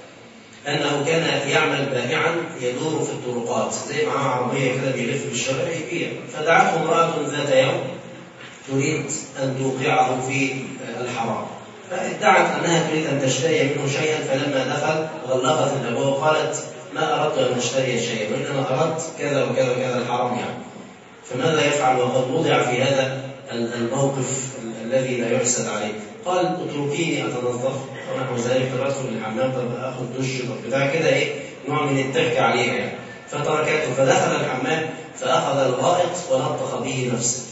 أنه كان يعمل بائعا يدور في الطرقات زي معاه عربية كده بيلف في الشارع يبيع فدعته امرأة ذات يوم تريد أن توقعه في الحرام فادعت أنها تريد أن تشتري منه شيئا فلما دخل غلقت الأبواب وقالت ما أردت أن أشتري شيئا وإنما أردت كذا وكذا وكذا الحرام يعني فماذا يفعل وقد وضع في هذا الموقف الذي لا يحسد عليه قال اتركيني اتنظف ونحو ذلك فبدخل الحمام طب اخذ دش طب بتاع كده ايه نوع من الضحك عليها يعني فتركته فدخل الحمام فاخذ الغائط ولطخ به نفسه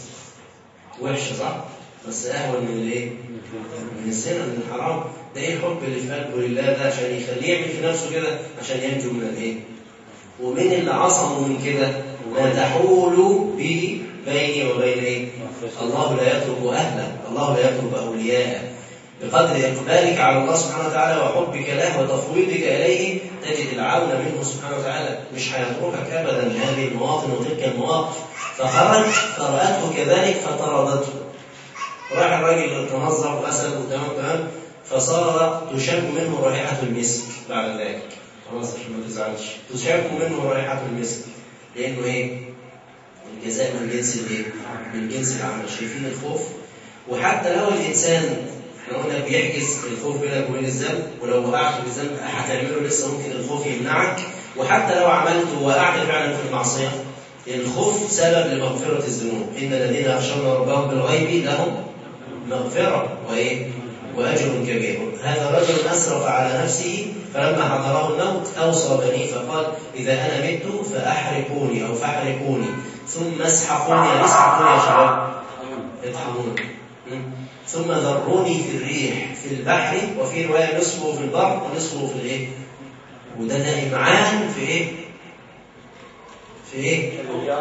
وحشه صح؟ بس اهون من الايه؟ من الزنا من الحرام ده ايه الحب اللي في قلبه لله ده عشان يخليه يعمل في نفسه كده عشان ينجو من الايه؟ ومن اللي عصموا من كده لا تحول به بيني وبين ايه؟ الله لا يترك اهله، الله لا يترك اولياءه. بقدر اقبالك على الله سبحانه وتعالى وحبك له وتفويضك اليه تجد العون منه سبحانه وتعالى، مش هيتركك ابدا هذه المواطن وتلك المواقف. فخرج فرأته كذلك فطردته. راح الراجل تنظف وغسل وتمام تمام فصار تشم منه رائحه المسك بعد ذلك. خلاص عشان ما تزعلش. تشم منه رائحه المسك. لانه ايه؟ الجزاء من جنس الايه؟ من جنس العمل، شايفين الخوف؟ وحتى لو الانسان احنا قلنا بيحجز الخوف بينك وبين الذنب ولو وقعت في الذنب هتعمله لسه ممكن الخوف يمنعك وحتى لو عملته ووقعت فعلا في المعصيه الخوف سبب لمغفره الذنوب، ان الذين يخشون ربهم بالغيب لهم مغفره وايه؟ واجر كبير، هذا رجل اسرف على نفسه فلما حضره الموت اوصى بنيه فقال اذا انا مت فاحرقوني او فاحرقوني ثم اسحقوني يعني اسحقوني يا شباب اطحنوني ثم ذروني في الريح في البحر وفي رواية نصفه في البر ونصفه في الايه وده ده إمعان في ايه في ايه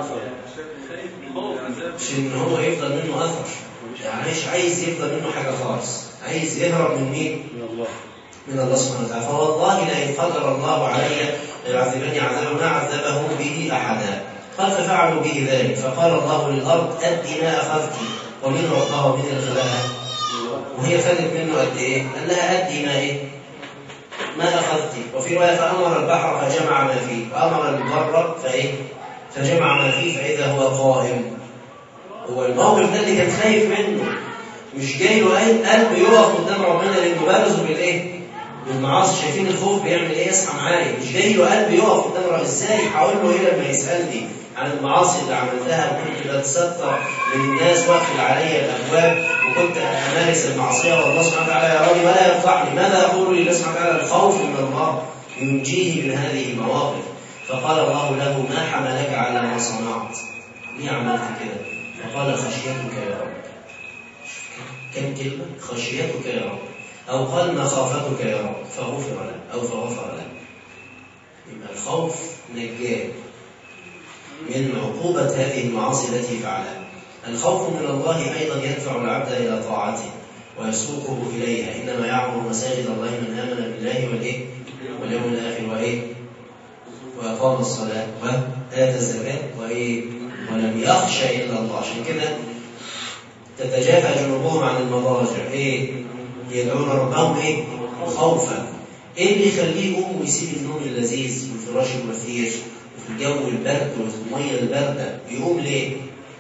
مش ان هو يفضل منه اثر يعني مش عايز يفضل منه حاجه خالص عايز يهرب من مين من الله سبحانه وتعالى فوالله لئن قدر الله علي ليعذبني عذابا ما عذبه به احدا قال ففعلوا به ذلك فقال الله للارض ادي ما اخذت ومن ربها ومن الغلاها وهي خدت منه قد ايه؟ قال لها ادي ما ايه؟ ما اخذت وفي روايه فامر البحر فجمع ما فيه وامر البر فايه؟ فجمع ما فيه فاذا هو قائم هو الموقف ده اللي كان خايف منه مش جاي له اي قلب يقف قدام ربنا لانه بارزه بالايه؟ بالمعاصي شايفين الخوف بيعمل ايه يصحى معايا مش جاي له قلب يقف قدام ربنا ازاي هقول له ايه لما يسالني عن المعاصي اللي عملتها وكنت بتستر من الناس واقفل علي الابواب وكنت امارس المعصيه والله سبحانه وتعالى يراني ولا يرفعني ماذا اقول لله سبحانه وتعالى الخوف من الله ينجيه من هذه المواقف فقال الله له ما حملك على ما صنعت ليه عملت كده فقال خشيتك يا رب كم كلمة خشيتك يا رب أو قال مخافتك يا رب فغفر له أو فغفر له يبقى الخوف نجاه من عقوبة هذه المعاصي التي فعلها الخوف من الله أيضا يدفع العبد إلى طاعته ويسوقه إليها إنما يعمر مساجد الله من آمن بالله والإيه واليوم الآخر وإيه وأقام الصلاة وآتى الزكاة وإيه ولم يخش إلا الله عشان كده تتجافى جنوبهم عن المضاجع إيه يدعون ربهم إيه خوفا إيه اللي يخليه يقوم ويسيب النوم اللذيذ والفراش الوثير وفي الجو البرد والمية الباردة يقوم ليه؟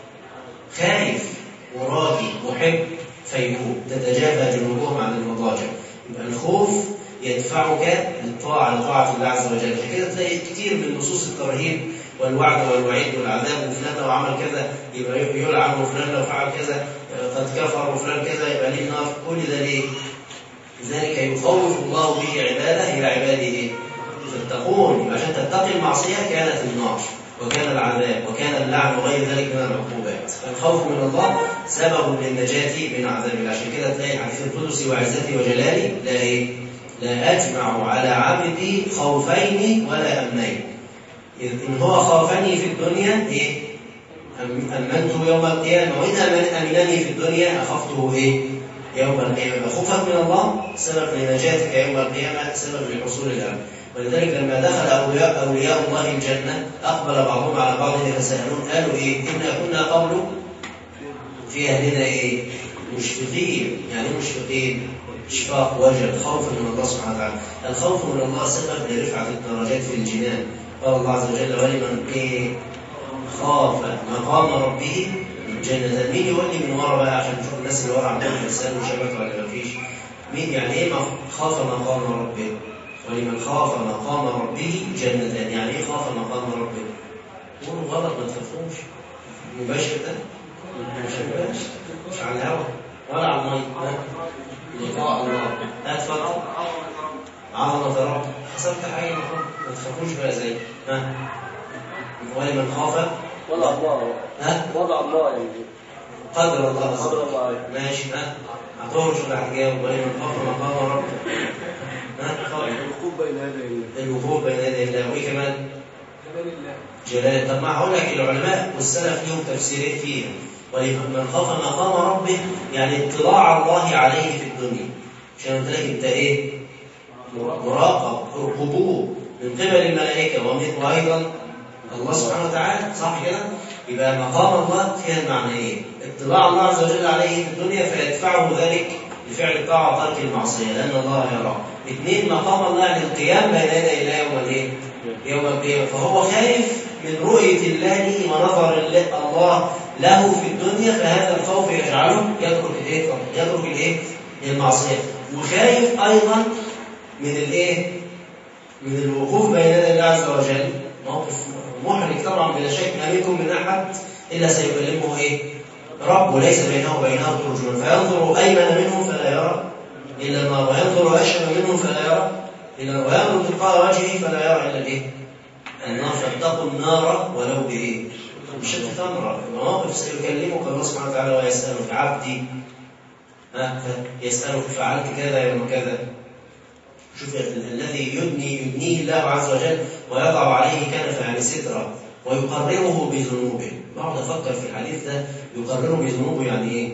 خايف وراجي محب فيقوم تتجافى جنوبهم عن المضاجع يبقى الخوف يدفعك للطاعة لطاعة الله عز وجل عشان كده تلاقي كتير من نصوص الترهيب والوعد والوعيد والعذاب وفلان لو عمل كذا يبقى يلعن وفلان لو فعل كذا قد كفر وفلان كذا يبقى ليه النار كل ده ليه؟ لذلك يخوف الله به عباده الى عباده ايه؟ تتقون عشان تتقي المعصيه كانت النار وكان العذاب وكان اللعن وغير ذلك من العقوبات فالخوف من الله سبب للنجاة من عذاب الله عشان كده تلاقي الحديث القدسي وعزتي وجلالي لا ايه؟ لا اجمع على عبدي خوفين ولا امنين إذ إن هو خافني في الدنيا إيه؟ أمنته يوم القيامة وإن أمنني في الدنيا أخفته إيه؟ يوم القيامة خوفك من الله سبب لنجاتك يوم القيامة سبب لحصول الأمن ولذلك لما دخل أولياء, أولياء الله الجنة أقبل بعضهم على بعض يتساءلون قالوا إيه؟ إنا كنا قبل في أهلنا إيه؟ مشفقين يعني مشفقين إشفاق وجل خوف من الله سبحانه وتعالى الخوف من الله سبب لرفعة الدرجات في الجنان قال الله عز وجل ولمن إيه خاف مقام ربه جنة مين يقول لي من ورا بقى عشان نشوف الناس اللي ورا عندهم لسان وشبكة ولا مفيش مين يعني ايه خاف مقام ربه ولمن خاف مقام ربه جنتان يعني ايه خاف مقام ربه قولوا غلط ما تخافوش مباشر ده مش مباشر مش على الهوا ولا على المي لقاء الله اتفضل عظمة رب حسبت حاجة المفروض ما تخافوش بقى زي ها ولمن خاف وضع الله ها وضع الله يعني قدر الله قدر الله عليك. ماشي ها هتخرج ولا هتجاوب ولمن خاف مقام رب ها خالد. الوقوف بين هذه الوقوف بين يدي الله وايه كمان جلال الله جلال طب ما هقول لك العلماء والسلف لهم تفسيرين فيها ولمن خاف مقام ربه يعني اطلاع الله عليه في الدنيا عشان قلت لك انت ايه مراقب ارقبوه من قبل الملائكه ومن وايضا الله سبحانه وتعالى صح كده يبقى مقام الله فيها المعنيين اطلاع الله عز وجل عليه في الدنيا فيدفعه ذلك لفعل الطاعه وترك المعصيه لان الله يراه اثنين مقام الله يعني القيام بين يدي الله يوم الايه يوم القيامه فهو خايف من رؤيه الله ونظر الله له في الدنيا فهذا الخوف يجعله يترك الايه يترك الايه المعصيه وخايف ايضا من الايه من الوقوف بين يدي الله عز وجل موقف محرج طبعا بلا شك ما منكم من احد الا سيكلمه ايه رب وليس بينه وبينه ترجمان فينظر ايمن منه فلا يرى الا النار وينظر اشهر منه فلا يرى الا وينظر تلقاء وجهه فلا يرى الا الايه النار فاتقوا النار ولو بايه بشق تمره مواقف سيكلمك الله سبحانه وتعالى ويسالك عبدي ها يسأله فعلت كذا يوم كذا شوف الذي يدني يدنيه الله عز وجل ويضع عليه كنف يعني سترة ويقرره بذنوبه بقعد افكر في الحديث ده يقرره بذنوبه يعني ايه؟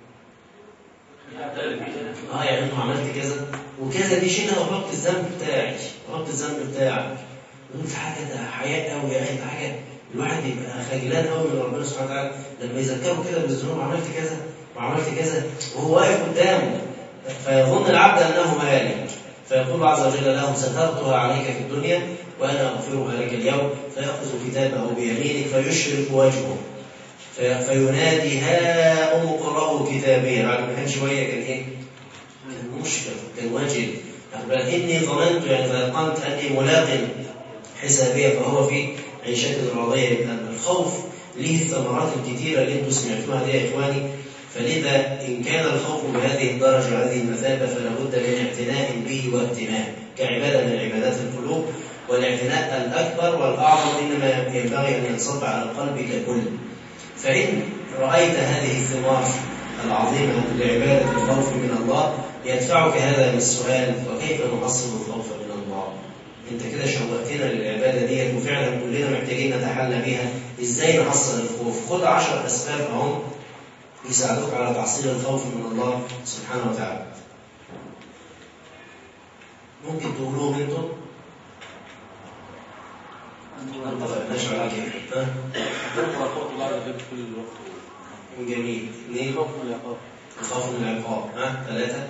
اه يعني انت عملت كذا وكذا دي شيلها وحط الذنب بتاعي وحط الذنب بتاعك دول حاجه ده حياء قوي يعني حاجه الواحد يبقى خجلان قوي من ربنا سبحانه وتعالى لما يذكره كده بالذنوب عملت كذا وعملت كذا وهو واقف قدامه فيظن العبد انه مالك فيقول عز وجل له سترتها عليك في الدنيا وانا اغفرها لك اليوم فياخذ كتابه بيمينك فيشرق وجهه في فينادي ها اقرأوا كتابي بعد ما كان شويه كان ايه؟ كان مشفق كان وجل بل اني ظننت يعني تيقنت اني ملاق حسابيه فهو في عيشة راضية لأن الخوف له الثمرات الكثيرة اللي انتم سمعتوها دي يا إخواني فلذا إن كان الخوف بهذه الدرجة وهذه المثابة فلا بد من اعتناء به واهتمام كعبادة من عبادات القلوب والاعتناء الأكبر والأعظم إنما ينبغي أن ينصب على القلب ككل فإن رأيت هذه الثمار العظيمة لعبادة الخوف من الله يدفعك هذا بالسؤال وكيف نحصل الخوف من الله؟ انت كده شوقتنا للعباده ديت وفعلا كلنا محتاجين نتحلى بيها ازاي نحصل الخوف خد عشر اسباب اهم يساعدوك على تحصيل الخوف من الله سبحانه وتعالى ممكن تقولوهم انتم ما اتفقناش على كده ها تقرأ فوق الله عز وجل في كل الوقت جميل اثنين خوف من العقاب الخوف من العقاب ها ثلاثة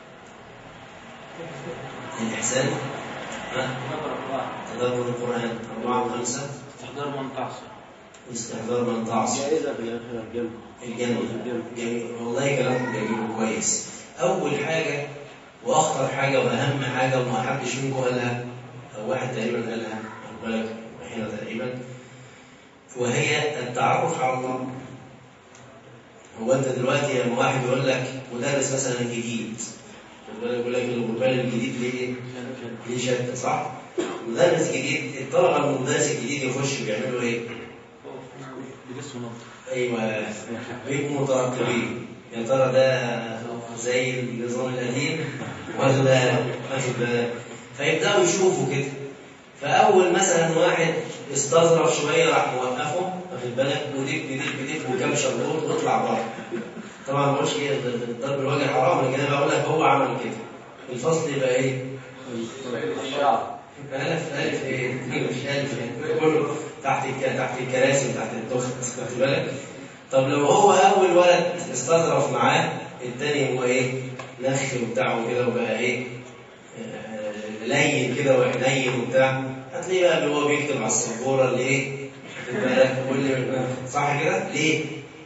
الإحسان ها نقرأ القرآن تدبر القرآن أربعة خمسة استحضار من تعصي استحضار من تعصي جائزة في الآخرة الجنة الجنة جميل والله كلامكم جميل كويس أول حاجة وأخطر حاجة وأهم حاجة وما حدش منكم قالها أو واحد تقريبا قالها خد بالك هنا تقريبا وهي التعرف على الله هو أنت دلوقتي لما واحد يقول لك مدرس مثلا جديد خد بالك يقول لك الغربال الجديد ليه إيه؟ ليه شهادة صح؟ مدرس جديد الطلبة من المدرس الجديد يخش بيعملوا إيه؟ بجسم نظر ايوه بيبقوا مترقبين يا ترى ده زي النظام القديم ولا واخد بالك فيبداوا يشوفوا كده فاول مثلا واحد استظرف شويه راح موقفه واخد بالك وديك بديك بديك وكام شربوط واطلع بره طبعا ما بقولش كده ضرب الوجه حرام انا كده بقول لك هو عمل كده الفصل يبقى ايه؟ الشعر ألف ألف إيه؟ مش ألف يعني كله تحت الك... تحت الكراسي وتحت التخت واخد بالك؟ طب لو هو أول ولد استظرف معاه التاني هو إيه؟ نخ وبتاع وكده وبقى إيه؟ آه، لين كده وحنين وبتاع هتلاقيه بقى هو بيكتب على السبورة اللي إيه؟ واخد بالك؟ واللي صح كده؟ ليه؟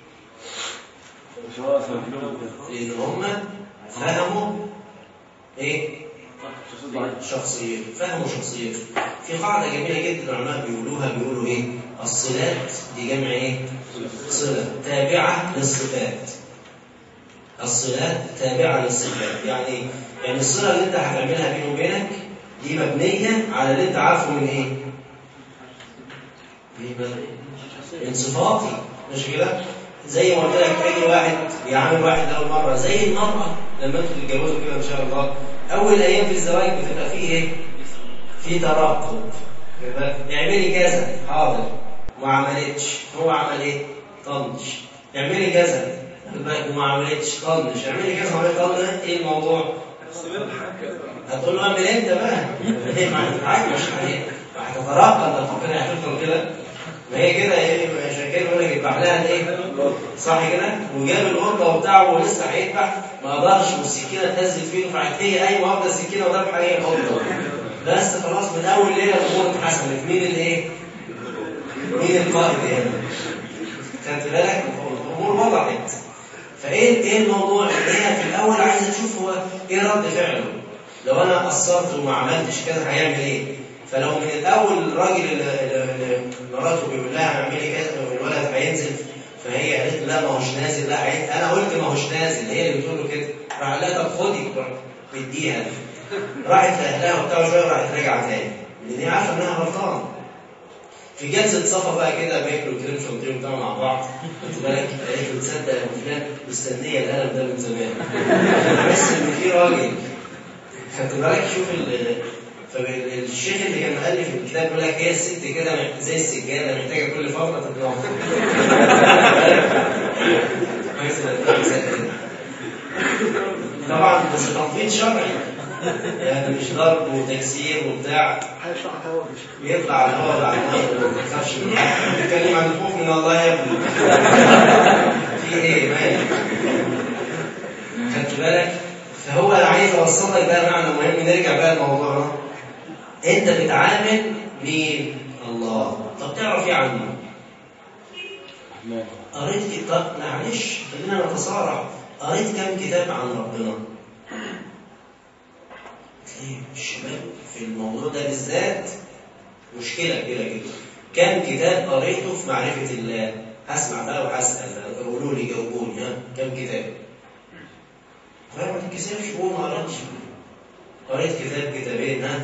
لأن هم فهموا إيه؟ شخصيته فهموا شخصيته في قاعدة جميلة جدا العلماء بيقولوها بيقولوا ايه الصلات دي جمع ايه صلة تابعة للصفات الصلات تابعة للصفات يعني يعني الصلة اللي انت هتعملها بينه وبينك دي مبنية على اللي انت عارفه من ايه من صفاتي مش كده زي ما قلت لك اي واحد بيعامل واحد اول مره زي المراه لما انتوا تتجوزوا كده ان شاء الله اول ايام في الزواج بتبقى فيه ايه؟ في ترقب يبقى اعملي كذا حاضر ما عملتش هو عمل ايه؟ طنش اعملي كذا خد بالك وما عملتش طنش اعملي كذا وما طنش ايه الموضوع؟ هتقول له اعمل انت بقى ايه ما هتتعجبش عليه هتترقب ده ربنا هتفضل كده ما هي كده ايه عشان كده بيقول لك يذبح لها ايه؟ صح كده؟ وجاب القطه وبتاعه ولسه هيذبح ما قدرش والسكينه اتهزت في ايده فقعدت هي ايوه واخده السكينه وذبح ايه القطه بس خلاص من اول ليله الامور اتحسنت مين اللي ايه؟ مين القائد هنا؟ خدت بالك؟ الامور وضحت فايه ايه الموضوع؟ ان هي في الاول عايزه تشوف هو ايه رد فعله لو انا قصرت وما عملتش كده هيعمل ايه؟ فلو من الاول الراجل اللي اللي مراته بيقول لها اعملي كذا والولد هينزل فهي قالت له لا ما هوش نازل لا عيد. انا قلت ما هوش نازل هي اللي بتقول له كده راح قال لها طب خدي روح مديها راحت لاهلها وبتاع شويه وراحت راجعه تاني لان هي عارفه انها غلطانه في جلسه صفا بقى كده بياكلوا كريم شانتيه وبتاع مع بعض خدت بالك قالت له تصدق يا ابو فلان مستنيه القلم ده من زمان بحس ان في راجل خدت بالك شوف ال فالشيخ اللي كان مؤلف الكتاب بيقول لك هي الست كده زي السجاده محتاجه كل فتره تتنظف كويس إنك بتسأل. طبعا بس تنظيم شرعي يعني مش ضرب وتكسير وبتاع هيشرح هو مش بيطلع على الهواء بعد ما ما تخافش بيتكلم عن الخوف من الله يا ابني في ايه مالك خدت بالك فهو انا عايز اوصل لك بقى معنى مهم نرجع بقى لموضوعنا انت بتعامل مين الله طب تعرف ايه عنه رحمن قريت كتاب معلش خلينا نتصارع قريت كم كتاب عن ربنا تلاقي الشباب في الموضوع ده بالذات مشكلة كبيرة جدا كم كتاب قريته في معرفة الله هسمع بقى وهسأل بقى قولوا لي جاوبوني ها كم كتاب فأنا ما تتكسفش قول ما قريتش قريت كتاب كتابين ها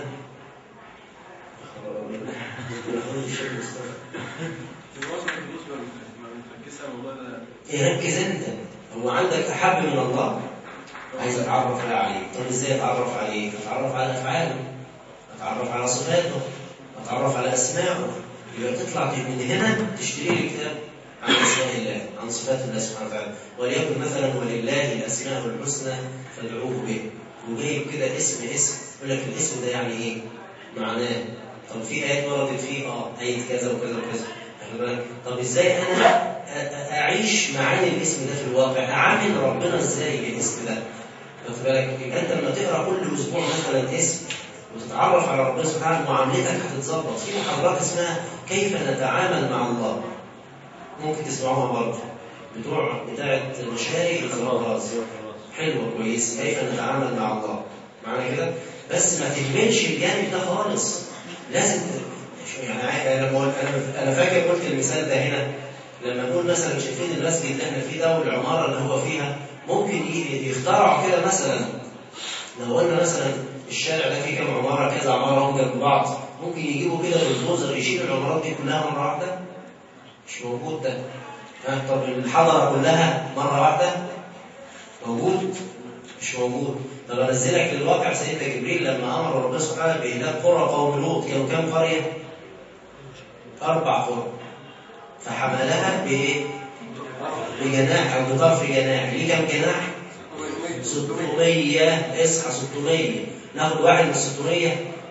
الوصف بالنسبه ما بنركزش على الموضوع ده يركز انت هو عندك احب من الله عايز اتعرف بقى عليه طب ازاي اتعرف عليه اتعرف على افعاله اتعرف على صفاته اتعرف على اسمائه يبقى تطلع من هنا تشتري لي كتاب عن اسماء الله عن صفات الله سبحانه وتعالى وليكن مثلا ولله الاسماء الحسنى فادعوه به وجايب كده اسم اسم يقول لك الاسم ده يعني ايه معناه طب في ايات وردت فيه اه ايه كذا وكذا وكذا واخد بالك؟ طب ازاي انا أ- أ- اعيش معاني الاسم ده في الواقع اعامل ربنا ازاي بالاسم ده واخد بالك يبقى انت لما تقرا كل اسبوع مثلا اسم وتتعرف على ربنا سبحانه وتعالى معاملتك هتتظبط في محاضرات اسمها كيف نتعامل مع الله ممكن تسمعوها برضه بتوع بتاعت مشاري الخلاص حلوه كويس كيف نتعامل مع الله معنى كده بس ما تهملش الجانب ده خالص لازم ت- يعني انا بقول- انا انا فاكر قلت المثال ده هنا لما نقول مثلا شايفين المسجد اللي احنا فيه ده والعماره اللي هو فيها ممكن ي- يخترعوا كده مثلا لو قلنا مثلا الشارع ده فيه كام عماره كذا عماره هم جنب بعض ممكن يجيبوا كده بالبوزر يشيلوا العمارات دي كلها مره واحده مش موجود ده ها طب الحضره كلها مره واحده موجود مش موجود طب انزلك للواقع سيدنا جبريل لما امر ربنا سبحانه وتعالى باهلاك قرى قوم لوط كانوا كام قريه؟ اربع قرى فحملها بايه؟ بجناح او بطرف جناح ليه كام جناح؟ 600 اصحى 600 ناخد واحد من 600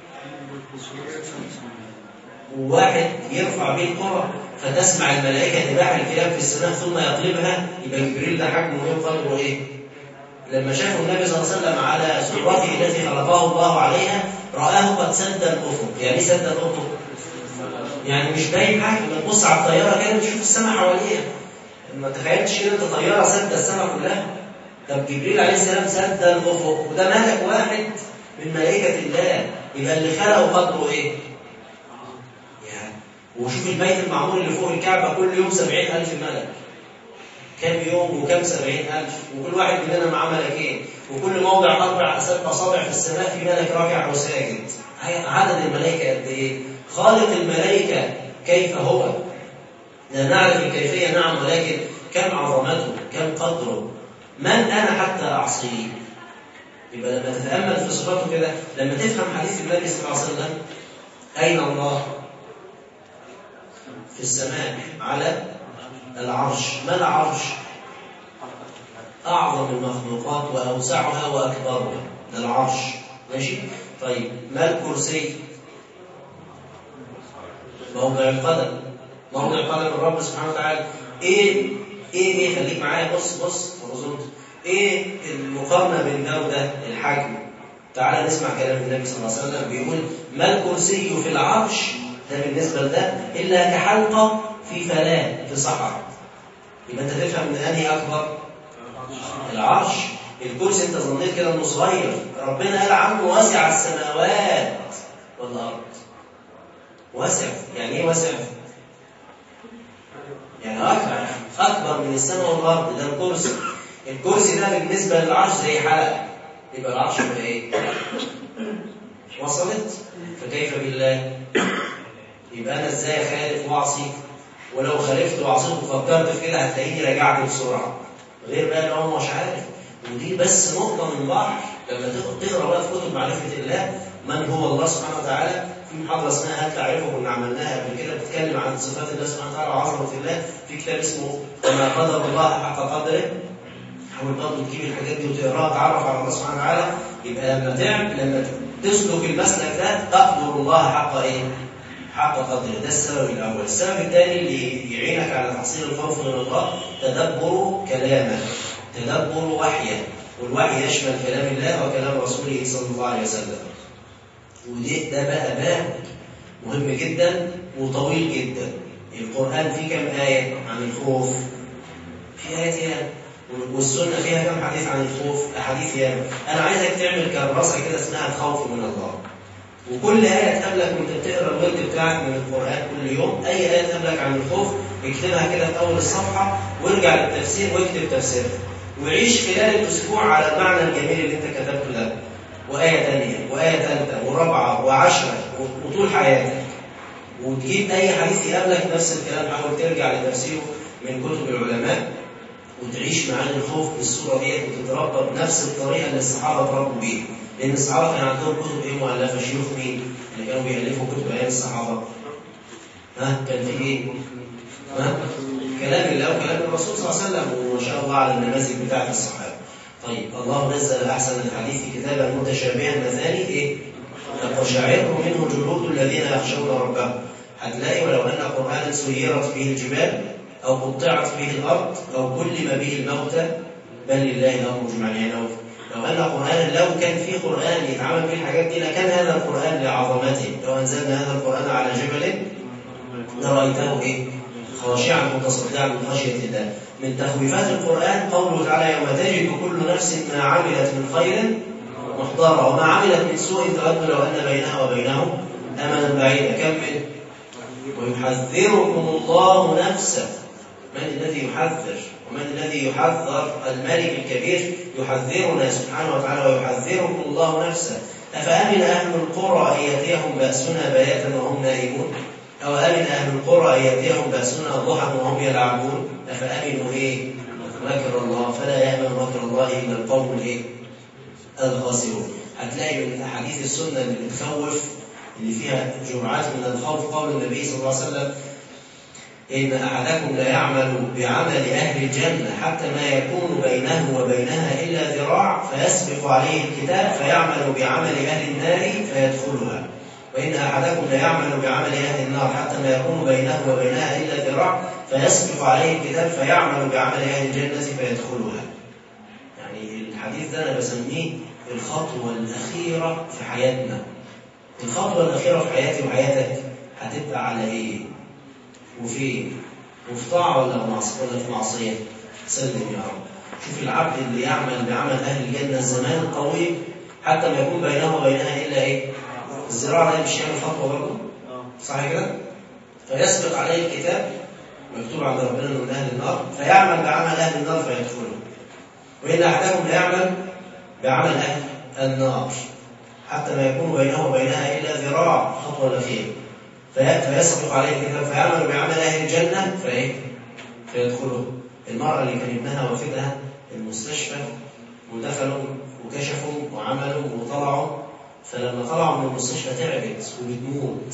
وواحد يرفع به القرى فتسمع الملائكة نباح الكلاب في السماء ثم يقلبها يبقى جبريل ده حجمه ايه وقدره ايه؟ لما شافوا النبي صلى الله عليه وسلم على سرته التي خلقه الله عليها رآه قد سد الأفق، يعني ايه سد الأفق؟ يعني مش باين حاجة لما تبص على الطيارة كده بتشوف السماء حواليها ما تخيلتش كده انت طيارة سد السماء كلها طب جبريل عليه السلام سد الأفق وده ملك واحد من ملائكة الله يبقى اللي خلقه قدره ايه؟ يعني وشوف البيت المعمور اللي فوق الكعبة كل يوم سبعين ألف ملك كم يوم وكم سبعين ألف وكل واحد مننا معاه ملكين وكل موضع أربع ست أصابع في السماء في ملك راكع وساجد عدد الملائكة قد إيه؟ خالق الملائكة كيف هو؟ لا نعرف الكيفية نعم ولكن كم عظمته كم قدره من أنا حتى أعصيه يبقى لما تتأمل في صفاته كده لما تفهم حديث النبي صلى الله عليه وسلم أين الله؟ في السماء على العرش ما العرش؟ أعظم المخلوقات وأوسعها وأكبرها ده العرش ماشي؟ طيب ما الكرسي؟ موضع القدم موضع قدم الرب سبحانه وتعالى ايه ايه ايه خليك معايا بص بص وظنت ايه المقارنه بين ده وده الحجم تعال نسمع كلام النبي صلى الله عليه وسلم بيقول ما الكرسي في العرش ده بالنسبه لده الا كحلقه في فلاه في صحراء يبقى انت تفهم ان انهي اكبر العرش الكرسي انت ظنيت كده انه صغير ربنا قال عنه واسع السماوات والارض واسع يعني ايه واسع يعني اكبر اكبر من السماء والارض ده الكرسي الكرسي ده بالنسبه للعرش زي حلقه يبقى العرش يبقى ايه وصلت فكيف بالله يبقى انا ازاي اخالف واعصي ولو خالفت وعصيت وفكرت في كده هتلاقيني رجعت بسرعه غير بقى ان هو مش عارف ودي بس نقطه من بحر لما تق- تقرا بقى في كتب معرفه الله من هو الله سبحانه وتعالى في محاضره اسمها هل تعرفه كنا عملناها قبل كده بتتكلم عن صفات الله سبحانه وتعالى وعظمه الله في كتاب اسمه وما قدر الله حق قدره حاول برضه تجيب الحاجات دي وتقراها تعرف على الله سبحانه وتعالى يبقى لما تعمل لما تسلك المسلك ده تقدر الله حق ايه؟ حق قدره ده السبب الاول، السبب الثاني اللي يعينك على تحصيل الخوف من الله تدبر كلامه تدبر وحيه والوحي يشمل كلام الله وكلام رسوله صلى الله عليه وسلم. ودي ده بقى باب مهم جدا وطويل جدا. القرآن فيه كم آية عن الخوف؟ في آيات ياما والسنة فيها كم حديث عن الخوف؟ أحاديث ياما. أنا عايزك تعمل كراسة كده اسمها الخوف من الله. وكل آية تقابلك وأنت بتقرا الورد بتاعك من القرآن كل يوم، أي آية تقابلك عن الخوف اكتبها كده في أول الصفحة وارجع للتفسير واكتب تفسيرها. وعيش خلال الأسبوع على المعنى الجميل اللي أنت كتبته ده. وآية ثانية وآية ثالثة ورابعة وعشرة وطول حياتك. وتجيب أي حديث يقابلك نفس الكلام حاول ترجع لتفسيره من كتب العلماء وتعيش معاني الخوف بالصورة ديت وتتربى بنفس الطريقة اللي الصحابة اتربوا بيها. لأن الصحابة كان عندهم كتب إيه مؤلفة شيوخ مين؟ اللي كانوا بيألفوا كتب أيام الصحابة. ها كان في إيه؟ ها؟ كلام الله وكلام الرسول صلى الله عليه وسلم وما شاء الله على النماذج بتاعت الصحابة. طيب الله نزل أحسن الحديث كتابا متشابها مثاني إيه؟ تقشعر منه جلود الذين يخشون ربهم. هتلاقي ولو أن قرآنا سيرت به الجبال أو قطعت به الأرض أو كلم به الموتى بل لله الأمر جميعا يعني لو لو أن قرآنا لو كان في قرآن يتعامل به الحاجات دي لكان هذا القرآن لعظمته لو أنزلنا هذا القرآن على جبل لرأيته إيه؟ خاشعا متصدعا من خشية الله من تخويفات القرآن قوله تعالى يوم تجد كل نفس ما عملت من خير محضرة وما عملت من سوء تود لو أن بينها وبينه أملا بعيدا كمل ويحذركم الله نفسه من الذي يحذر ومن الذي يحذر الملك الكبير يحذرنا سبحانه وتعالى ويحذركم الله نفسه أفأمن أهل القرى أن يأتيهم بأسنا بياتا وهم نائمون أو أمن أهل القرى أن يأتيهم بأسنا ضحى وهم يلعبون أفأمنوا إيه مكر الله فلا يأمن مكر الله إلا القوم الإيه الخاسرون هتلاقي من أحاديث السنة اللي بتخوف اللي فيها جرعات من الخوف قول النبي صلى الله عليه وسلم إن أحدكم لا يعمل بعمل أهل الجنة حتى ما يكون بينه وبينها إلا ذراع فيسبق عليه الكتاب فيعمل بعمل أهل النار فيدخلها وإن أحدكم لا يعمل بعمل أهل النار حتى ما يكون بينه وبينها إلا ذراع فيسبق عليه الكتاب فيعمل بعمل أهل الجنة فيدخلها يعني الحديث ده أنا بسميه الخطوة الأخيرة في حياتنا الخطوة الأخيرة في حياتي وحياتك هتبقى على إيه؟ وفين؟ وفي طاعة ولا معصية ولا في معصية؟ سلم يا رب. شوف العبد اللي يعمل بعمل أهل الجنة الزمان الطويل حتى ما يكون بينه وبينها إلا إيه؟ الزراعة ده مش يعمل خطوة برضه؟ صح كده؟ فيسبق عليه الكتاب مكتوب عند ربنا انه من اهل النار فيعمل بعمل اهل النار فيدخله وان احدكم لا يعمل بعمل اهل النار حتى ما يكون بينه وبينها الا ذراع خطوه الاخيره فيسبق عليه الكتاب فيعمل بعمل اهل الجنه فايه؟ فيدخله المراه اللي كان ابنها واخدها المستشفى ودخلوا وكشفوا وعملوا وطلعوا فلما طلعوا من المستشفى تعبت وبتموت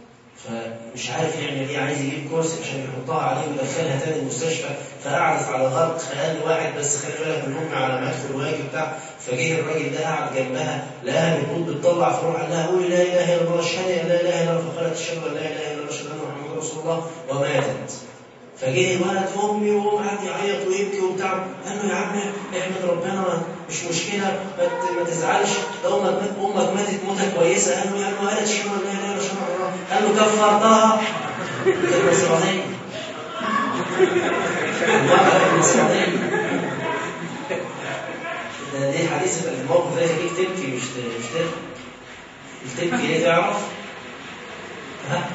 فمش عارف يعمل ايه عايز يجيب كرسي عشان يحطها عليه ويدخلها تاني المستشفى فقعدت على الارض فقال واحد بس خلي بالك من امي على ما ادخل واجي بتاع فجه الراجل ده قعد جنبها لقاها بتموت بتطلع فروح قال لها قولي لا اله الا الله اشهد ان لا اله الا الله فقالت اشهد ان لا اله الا الله اشهد ان محمدا رسول الله وماتت فجه الولد امي وهو قعد يعيط ويبكي وبتاع قال له يا عم احمد ربنا مش مشكله ما تزعلش ده امك امك ماتت موته كويسه قال له يا عم قالت اشهد ان لا اله الا الله قال له كفرتها كلمه صراحيه كلمه صراحيه ده دي حديث في الموقف ده يخليك تبكي مش مش تبكي تبكي ليه تعرف؟ ها؟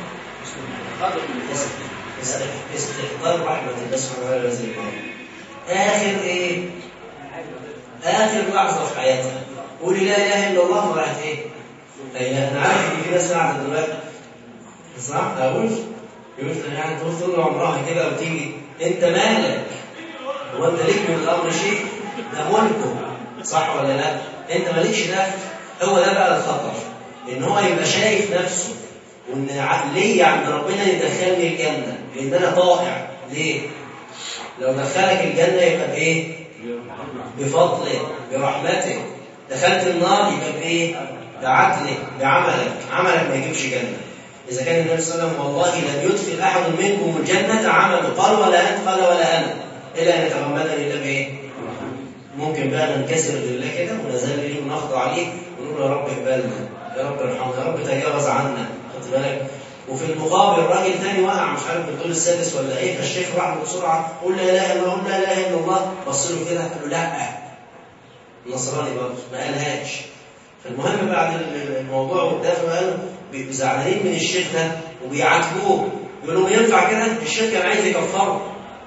استحضار رحمة الله سبحانه وتعالى هذه المرة. آخر إيه؟ آخر لحظة في حياتها. قولي لا إله إلا الله وراحت إيه؟ لا إله أنا عارف إن في ناس قاعدة دلوقتي صح؟ أقول يقول لك يعني تقول طول عمرها كده وتيجي أنت مالك؟ هو أنت ليك من الأمر شيء؟ ده ملكه صح ولا لا؟ أنت مالكش دخل هو ده بقى الخطر إن هو يبقى شايف نفسه وإن ع- ليا عند ربنا يدخلني الجنة لأن أنا طائع ليه؟ لو دخلك الجنة يبقى بإيه؟ بفضله برحمته دخلت النار يبقى بايه؟ بعدله بعملك عملك ما يجيبش جنه اذا كان النبي صلى الله عليه وسلم والله لم يدخل احد منكم الجنه عمله قال ولا انت قال ولا انا الا ان يتغمدني الله بايه؟ ممكن بقى ننكسر لله كده ونزل ليه ونخضع عليه ونقول يا رب اقبلنا يا رب ارحمنا يا رب تجاوز عنا خدت بالك وفي المقابل راجل تاني وقع مش عارف في الدور السادس ولا ايه فالشيخ راح له بسرعه قول لا اله الا الله قول لا اله الا الله بص له كده قال له لا نصراني برضه ما قالهاش فالمهم بعد الموضوع والدفع قالوا بيبقوا زعلانين من الشيخ ده وبيعاتبوه يقولوا له ينفع كده الشيخ كان عايز يكفره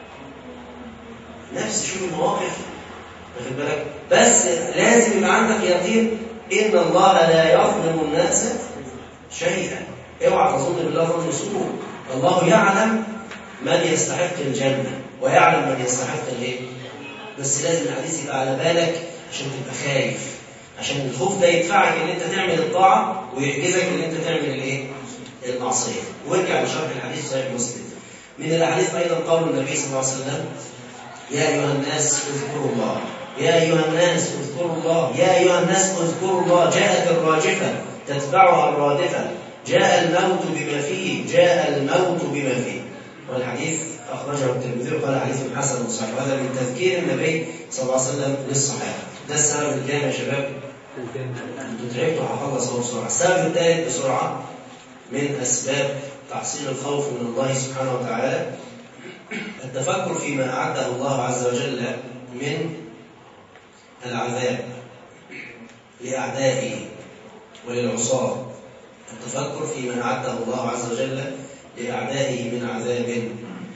نفس شوف المواقف واخد بالك بس لازم يبقى عندك يقين ان الله لا يظلم الناس شيئا اوعى تظن بالله ظن سوء الله يعلم من يستحق الجنه ويعلم من يستحق الايه بس لازم الحديث يبقى على بالك عشان تبقى خايف عشان الخوف ده يدفعك ان انت تعمل الطاعه ويحجزك ان انت تعمل الايه المعصيه وارجع لشرح الحديث صحيح مسلم من الاحاديث ايضا قول النبي صلى الله عليه وسلم يا ايها الناس اذكروا الله يا ايها الناس اذكروا الله يا ايها الناس اذكروا الله جاءت الراجفه تتبعها الرادفه جاء الموت بما فيه جاء الموت بما فيه والحديث اخرجه الترمذي وقال حديث حسن صحيح وهذا من تذكير النبي صلى الله عليه وسلم للصحابه ده السبب الثاني يا شباب انتوا تعبتوا هخلص اهو بسرعه السبب الثالث بسرعه من اسباب تحصيل الخوف من الله سبحانه وتعالى التفكر فيما اعده الله عز وجل من العذاب لاعدائه وللعصاه التفكر فيما اعده الله عز وجل لاعدائه من عذاب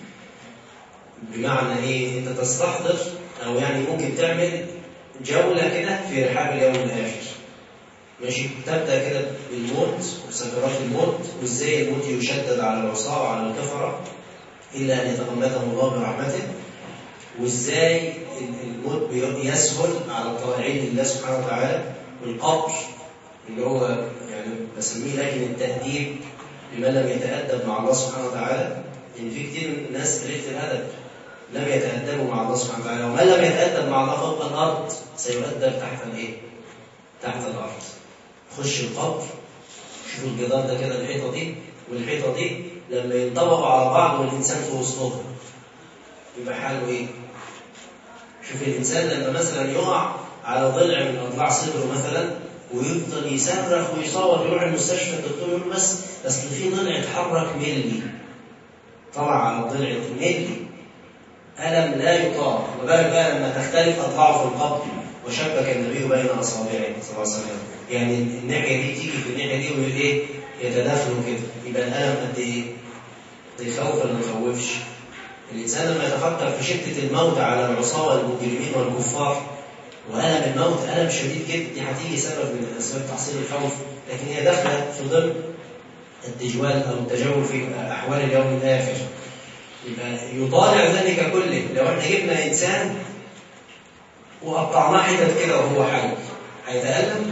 بمعنى ايه انت تستحضر او يعني ممكن تعمل جولة كده في رحاب اليوم الآخر ماشي تبدأ كده بالموت وسكرات الموت وازاي الموت يشدد على العصاة وعلى الكفرة إلا أن يتغمدهم الله برحمته وازاي الموت يسهل على الطائعين لله سبحانه وتعالى والقبر اللي هو يعني بسميه لكن التأديب لمن لم يتأدب مع الله سبحانه وتعالى إن في كتير ناس قليلة الأدب لم يتأدبوا مع الله سبحانه وتعالى ومن لم يتأدب مع الله فوق الأرض سيؤدب تحت الإيه؟ تحت الأرض خش القبر شوفوا الجدار ده كده الحيطة دي والحيطة دي لما ينطبقوا على بعض والإنسان في وسطهم يبقى حاله إيه؟ شوف الإنسان لما مثلا يقع على ضلع من أضلاع صدره مثلا ويفضل يصرخ ويصوت يروح المستشفى الدكتور يقول بس أصل في ضلع اتحرك ملي طلع على الضلع ملي ألم لا يطاق وبالك بقى لما تختلف أضلاعه في القبر وشبك النبي بين أصابعه صلى الله عليه وسلم يعني الناحية دي تيجي في الناحية دي وإيه يتداخلوا كده يبقى الألم قد إيه؟ ده يخوف ولا ما يخوفش؟ الإنسان لما يتفكر في شدة الموت على العصاة والمجرمين والكفار وألم الموت ألم شديد جدا دي هتيجي سبب من أسباب تحصيل الخوف لكن هي داخلة في ضمن التجوال أو التجول في أحوال اليوم الآخر يبقى يطالع ذلك كله لو احنا جبنا انسان وقطعناه حتت كده وهو حي هيتألم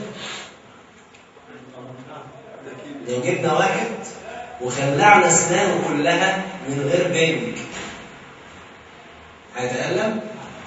لو جبنا واحد وخلعنا اسنانه كلها من غير بنج هيتألم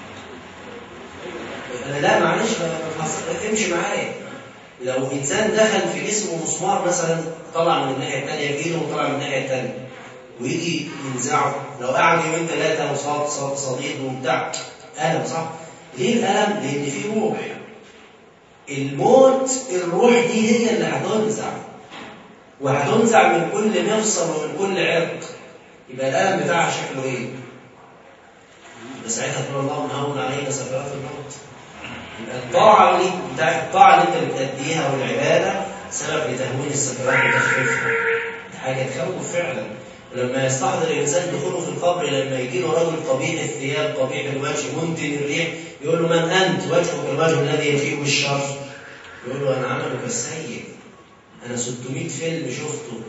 انا لا معلش امشي معايا لو انسان دخل في جسمه مسمار مثلا طلع من الناحيه الثانيه بايده وطلع من الناحيه الثانيه ويجي ينزعه لو قعد يومين ثلاثة وصاد صاد صديد وبتاع ألم صح؟ ليه الألم؟ لأن في روح الموت الروح دي هي اللي هتنزع وهتنزع من كل مفصل ومن كل عرق يبقى الألم بتاعها شكله إيه؟ يبقى ساعتها تقول اللهم هون علينا سكرات الموت يبقى الطاعة دي بتاع الطاعة اللي أنت بتأديها والعبادة سبب لتهوين السكرات وتخفيفها دي حاجة تخوف فعلا ولما يستحضر الإنسان دخوله في القبر لما يجي له رجل قبيح الثياب قبيح الوجه منتن الريح يقول له من أنت وجهك الوجه الذي يجيء بالشر يقول له أنا عملك السيء أنا 600 فيلم شفته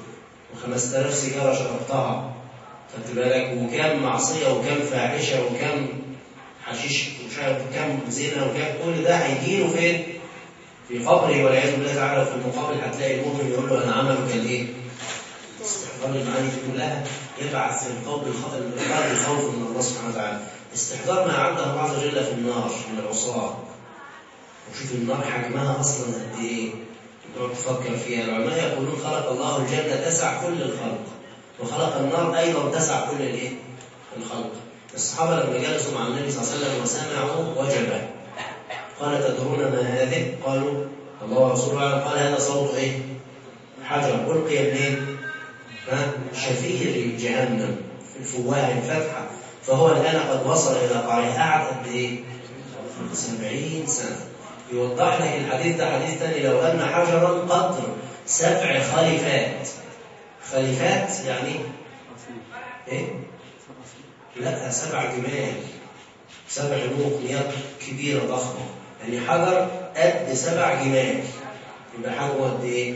و5000 سيجارة شربتها خدت بالك وكم معصية وكم فاحشة وكم حشيش ومش عارف كم زنا وكم كل ده هيجيله فين؟ في قبره والعياذ بالله تعالى وفي المقابل هتلاقي المؤمن يقول له انا عملك كان ايه؟ استحضار المعاني دي كلها يبعث في القلب الخ- القلب الخوف من الله سبحانه وتعالى استحضار ما عنده الله عز وجل في النار من العصاة وشوف النار حجمها اصلا قد ايه تقعد تفكر فيها العلماء يقولون خلق الله الجنة تسع كل الخلق وخلق النار أيضا تسع كل الإيه؟ الخلق الصحابة لما جلسوا مع النبي صلى الله عليه وسلم وسمعوا وجبه قال تدرون ما هذه؟ قالوا الله ورسوله أعلم قال هذا صوت إيه؟ حجر ألقي منين؟ ها؟ شفير جهنم في الفواه الفتحة فهو الآن قد وصل إلى قاعدة قعد قد إيه؟ سبعين سنة يوضح لك الحديث ده حديث تاني لو أن حجرا قطر سبع خليفات خليفات يعني إيه؟ لا سبع جمال سبع نوق مياه كبيرة ضخمة يعني حجر قد سبع جمال يبقى حجمه قد إيه؟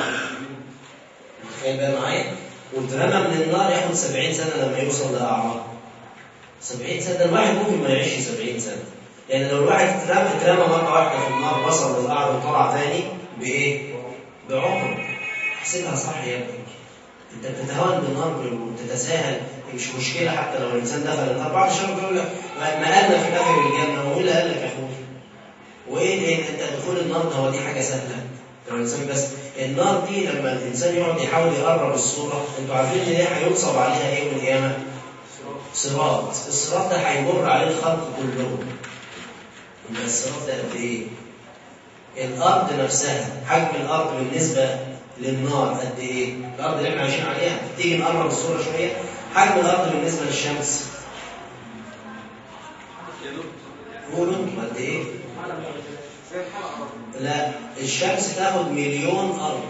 متخيل بقى معايا؟ واترمى من النار ياخد 70 سنة لما يوصل لأعمار 70 سنة ده الواحد ممكن ما يعيش 70 سنة يعني لو الواحد اترمى اترمى مرة واحدة في النار وصل للقعر وطلع تاني بإيه؟ بعمر احسبها صح يا ابني انت بتتهاون بالنار وتتساهل مش مشكلة حتى لو الإنسان دخل النار بعض الشباب يقول لك ما قالنا في آخر الجنة وإيه اللي قال لك يا أخوي؟ وإيه إيه انت دخول النار ده هو دي حاجة سهلة لو الإنسان بس النار دي لما الإنسان يقعد يحاول يقرب الصورة انتوا عارفين إن هي هينصب عليها إيه يوم القيامة؟ صراط الصراط ده هيمر عليه الخلق كلهم يبقى الصراط ده قد ايه؟ الارض نفسها حجم الارض بالنسبه للنار قد ايه؟ الارض اللي احنا عايشين عليها تيجي نقرب الصوره شويه حجم الارض بالنسبه للشمس قولوا انتوا قد ايه؟ لا الشمس تاخد مليون ارض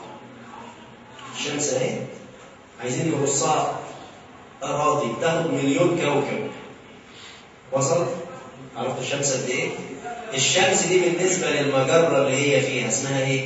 الشمس اهي عايزين نرصها اراضي تاخد مليون كوكب وصلت؟ عرفت الشمس قد ايه؟ الشمس دي بالنسبه للمجره اللي هي فيها اسمها ايه؟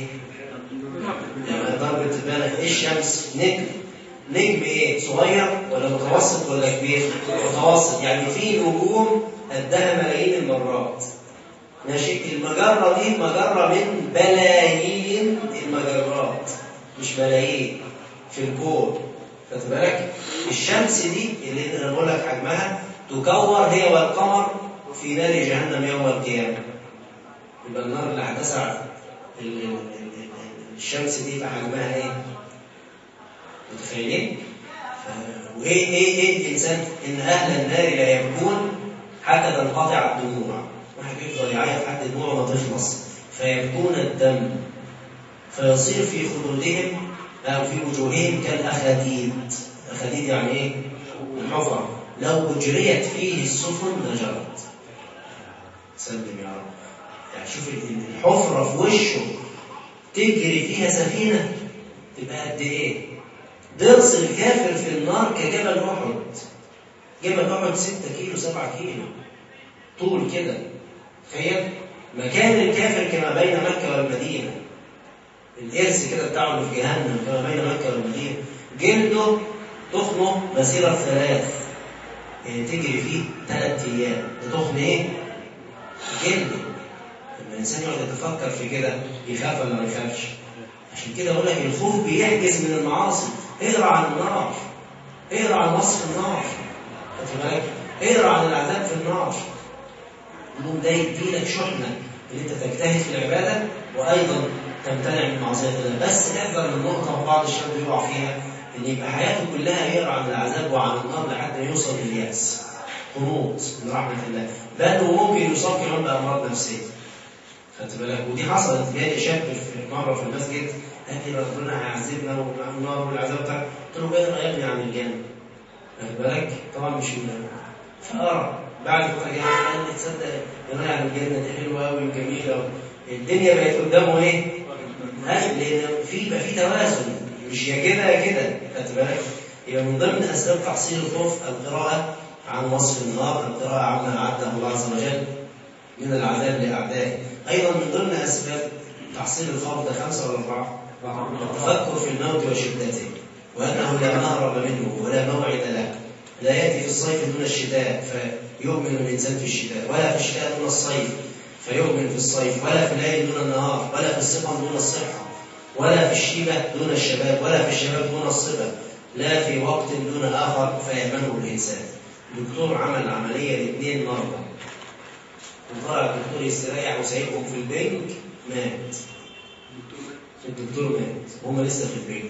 يعني ضربة البالغ ايه الشمس؟ نجم نجم ايه؟ صغير ولا متوسط ولا كبير؟ متوسط يعني في نجوم قدها ملايين المرات ماشي المجرة دي مجرة من بلايين المجرات مش ملايين في الكون خدت بالك؟ الشمس دي اللي انا بقول لك حجمها تكور هي والقمر في نار جهنم يوم القيامة يبقى النار اللي هتسع ال- ال- ال- الشمس دي بحجمها ايه؟ متخيلين؟ ف- وايه ايه ايه الانسان ان اهل النار لا يبكون حتى تنقطع الدموع واحد يفضل يعيط حتى الدموع ما تخلص فيبكون الدم فيصير في خدودهم او في وجوههم كالاخاديد اخاديد يعني ايه؟ الحفر لو اجريت فيه السفن لجرت سلم يا رب يعني شوف الحفرة في وشه تجري فيها سفينة تبقى قد إيه؟ ضرس الكافر في النار كجبل أحد جبل أحد 6 كيلو 7 كيلو طول كده تخيل مكان الكافر كما بين مكة والمدينة الإرث كده بتاعه اللي في جهنم كما بين مكة والمدينة جلده تخنه مسيرة ثلاث يعني تجري فيه ثلاث أيام ده تخن إيه؟ جلده لما الانسان يقعد يتفكر في كده يخاف ولا ما يخافش عشان كده اقول لك الخوف بيحجز من المعاصي اقرا عن النار اقرا عن وصف النار خدت بالك اقرا عن العذاب في النار النوم ده يديلك شحنه ان انت تجتهد في العباده وايضا تمتنع من معصيه الله بس احذر من نقطه وبعض الشباب يقع فيها ان يبقى حياته كلها يقرا عن العذاب وعن النار لحد ما يوصل للياس قنوط من رحمه الله بل وممكن يصاب كمان بامراض نفسيه خدت بالك ودي حصلت جالي شاب في مره في المسجد قال لي ربنا هيعذبنا والنار والعذاب بتاع قلت له اقرا يا ابني عن الجنه خدت بالك طبعا مش من فقرا بعد فتره جه قال لي تصدق قرايه عن الجنه دي حلوه قوي وجميله الدنيا بقت قدامه ايه؟ هاي لان في يبقى في توازن مش يا كده يا كده خدت بالك؟ يبقى من ضمن اسباب تحصيل الخوف القراءه عن وصف النار القراءه عما اعده الله عز وجل من العذاب لاعدائه ايضا من ضمن اسباب تحصيل الخوف ده خمسه ولا اربعه؟ التفكر في الموت وشدته وأنه لا مهرب منه ولا موعد له لا يأتي في الصيف دون الشتاء فيؤمن الإنسان في الشتاء ولا في الشتاء دون الصيف فيؤمن في الصيف ولا في الليل دون النهار ولا في السقم دون الصحة ولا في الشيبة دون الشباب ولا في الشباب دون الصبا لا في وقت دون آخر فيأمنه الإنسان دكتور عمل عملية لاثنين مرضى وطلع الدكتور يستريح وسايبهم في البنك مات الدكتور مات وهم لسه في البنك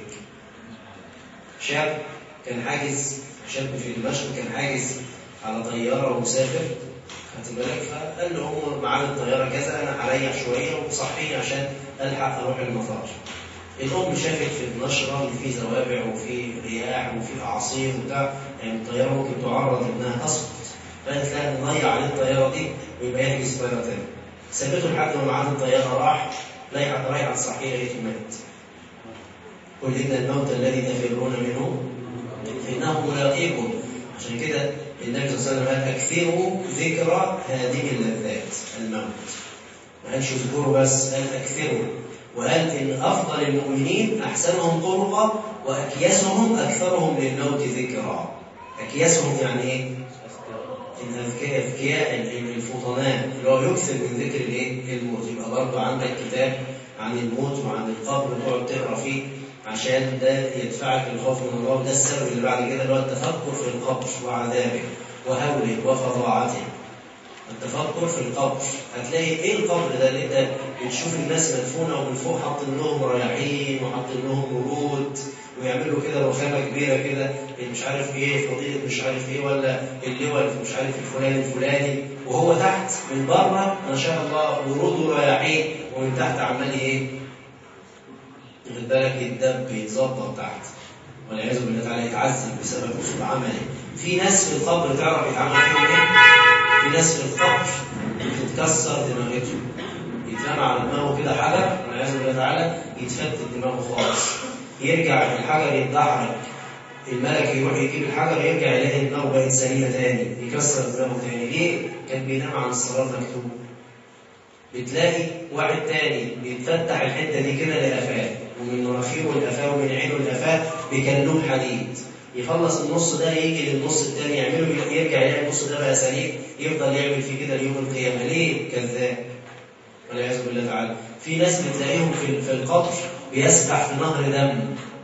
شاب كان حاجز شاب في دمشق كان حاجز على طيارة ومسافر خدت بالك فقال له هو معاه الطيارة كذا أنا هريح شوية وصحيني عشان ألحق أروح المطار الأم شافت في النشرة إن في زوابع وفي رياح وفي أعاصير وبتاع يعني الطيارة ممكن تعرض إنها تسقط فقالت لها نضيع عليه الطيارة دي ويبقى يحجز طيارة تاني سابته لحد ما ميعاد الطيارة راح رايح رايح تصحيه لقيته مات قل إن الموت الذي تفرون منه فإنه ملاقيكم عشان كده النبي صلى الله عليه وسلم قال أكثروا ذكرى هذه اللذات الموت ما قالش اذكروا بس قال أكثروا وقال إن أفضل المؤمنين أحسنهم طرقا وأكيسهم أكثرهم للموت ذكرى أكيسهم يعني إيه؟ الأذكياء أذكياء الفطناء اللي هو يكثر من ذكر الإيه؟ الموت يبقى برضه عندك كتاب عن الموت وعن القبر تقعد تقرا فيه عشان ده يدفعك للخوف من الله وده السبب اللي بعد كده اللي هو التفكر في القبر وعذابه وهوله وفظاعته التفكر في القبر هتلاقي ايه القبر ده اللي انت بتشوف الناس مدفونه ومن فوق حاطين لهم رياحين وحاطين لهم ورود ويعملوا كده رخامه كبيره كده مش عارف ايه فضيله مش عارف ايه ولا اللواء مش عارف الفلاني الفلاني وهو تحت من بره ما شاء الله ورود ورياحين ومن تحت عمال ايه؟ واخد بالك يتدب يتظبط تحت والعياذ بالله تعالى يتعذب بسبب سوء عمله في ناس في القبر تعرف يتعمل فيهم ايه؟ في ناس في القبر بتتكسر دماغتهم يترمى على دماغه كده حجر والعياذ بالله تعالى يتفتت دماغه خالص يرجع الحجر يتدحرج الملك يروح يجيب الحجر يرجع يلاقي دماغه بقت سليمه تاني يكسر دماغه تاني ليه؟ كان بينام عن الصلاه مكتوب بتلاقي واحد تاني بيتفتح الحته دي كده لقفاه ومن مناخيره لقفاه ومن عينه لقفاه بكلوب حديد يخلص النص ده يجي للنص التاني يعمله يرجع يلاقي النص ده بقى سليم يفضل يعمل فيه كده ليوم القيامه ليه كذاب والعياذ بالله تعالى في ناس بتلاقيهم في في القبر بيسبح في نهر دم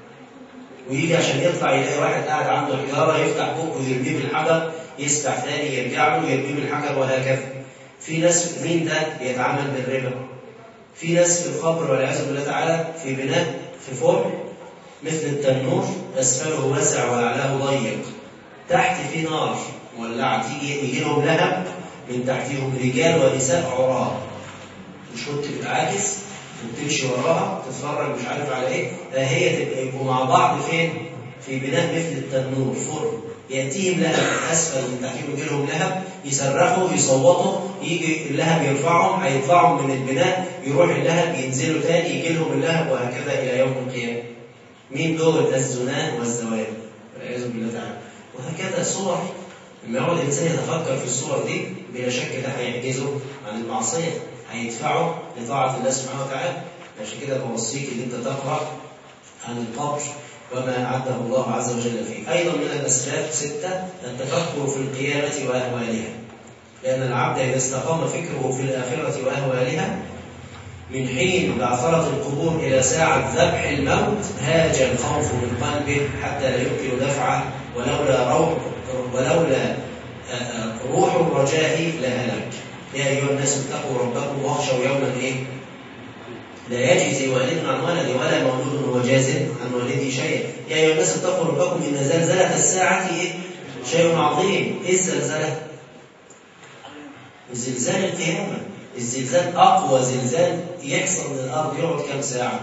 ويجي عشان يطلع يلاقي واحد قاعد عنده حجاره يفتح بقه ويرميه بالحجر يسبح تاني يرجع له يرميه بالحجر وهكذا في ناس مين ده بيتعامل بالربا في ناس في القبر والعياذ بالله تعالى في بناء في فرن مثل التنور اسفله واسع واعلاه ضيق تحت في نار مولعه تيجي يجي لهم لهب من تحتهم رجال ونساء عراة مش كنت بتعاكس وبتمشي وراها تتفرج مش عارف على ايه لا هي تبقى يبقوا مع بعض فين؟ في بناء مثل التنور فرن ياتيهم لهب من اسفل من تحتهم يجي لهم لهب يصرخوا يصوتوا يجي اللهب يرفعهم هيطلعوا من البناء يروح اللهب ينزلوا تاني يجي لهم اللهب وهكذا الى يوم القيامه. مين دول؟ الزناه والزواج والعياذ بالله تعالى. وهكذا صور لما يقعد الانسان يتفكر في الصور دي بلا شك ده هيعجزه عن المعصيه هيدفعه لطاعه الله سبحانه وتعالى. عشان كده بوصيك ان انت تقرا عن القبر وما أعده الله عز وجل فيه أيضا من الأسباب ستة التفكر في القيامة وأهوالها لأن العبد إذا استقام فكره في الآخرة وأهوالها من حين بعثرة القبور إلى ساعة ذبح الموت هاج الخوف من قلبه حتى لا يمكن دفعه ولولا روح ولولا روح الرجاء لهلك يا أيها الناس اتقوا ربكم واخشوا يوما إيه لا يجزي والد عن ولده ولا مولود هو جاز عن والده شيئا يا ايها الناس اتقوا ربكم ان زلزله الساعه ايه شيء عظيم ايه الزلزله زلزال القيامه الزلزال اقوى زلزال يحصل من الارض يقعد كام ساعه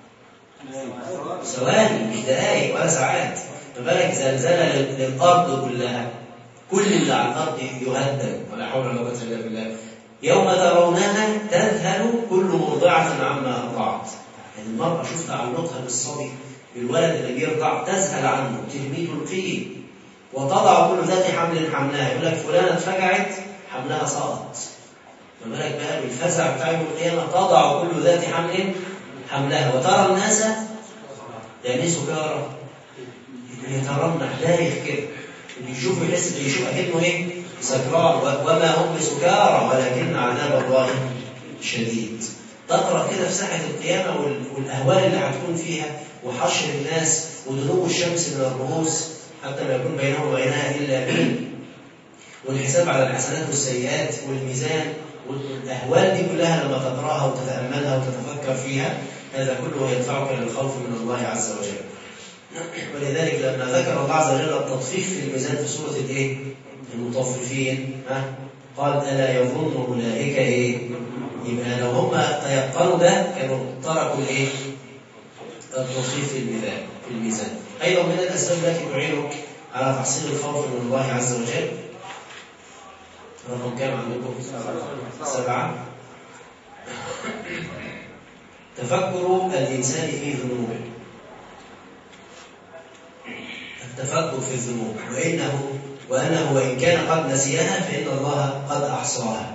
ثواني مش دقائق ولا ساعات ما بالك زلزله للارض كلها كل اللي على الارض يهدم ولا حول ولا قوه الا بالله يوم ترونها تذهل كل مرضعة عما أرضعت يعني المرأة شوف تعلقها بالصبي بالولد اللي بيرضع تذهل عنه ترميه تلقيه وتضع كل ذات حمل حملها يقول لك فلانة اتفجعت حملها سقط ما بالك بقى بالفزع بتاع يوم القيامة تضع كل ذات حمل حملها وترى الناس يعني سكارى يترنح دايخ كده اللي يشوفه يحس اللي يشوف اكنه ايه سكران و- وما هم بسكارى ولكن عذاب الله شديد تقرا كده في ساحه القيامه وال- والاهوال اللي هتكون فيها وحشر الناس ودنو الشمس من الرؤوس حتى ما يكون بينهم وبينها الا مين والحساب على الحسنات والسيئات والميزان والأهوال دي كلها لما تقرأها وتتأملها وتتفكر فيها هذا كله يدفعك للخوف من الله عز وجل ولذلك لما ذكر الله عز وجل التطفيف في الميزان في سورة الايه؟ المطففين ها؟ قال ألا يظن أولئك إيه؟ يبقى لو هم تيقنوا ده كانوا تركوا الإيه؟ التطفيف في الميزان في الميزان أيضا من الأسباب التي تعينك على تحصيل الخوف من الله عز وجل رقم كام عندكم؟ سبعة تفكر الإنسان في ذنوبه التفكر في الذنوب وإنه وأنه وإن كان قد نسيها فإن الله قد أحصاها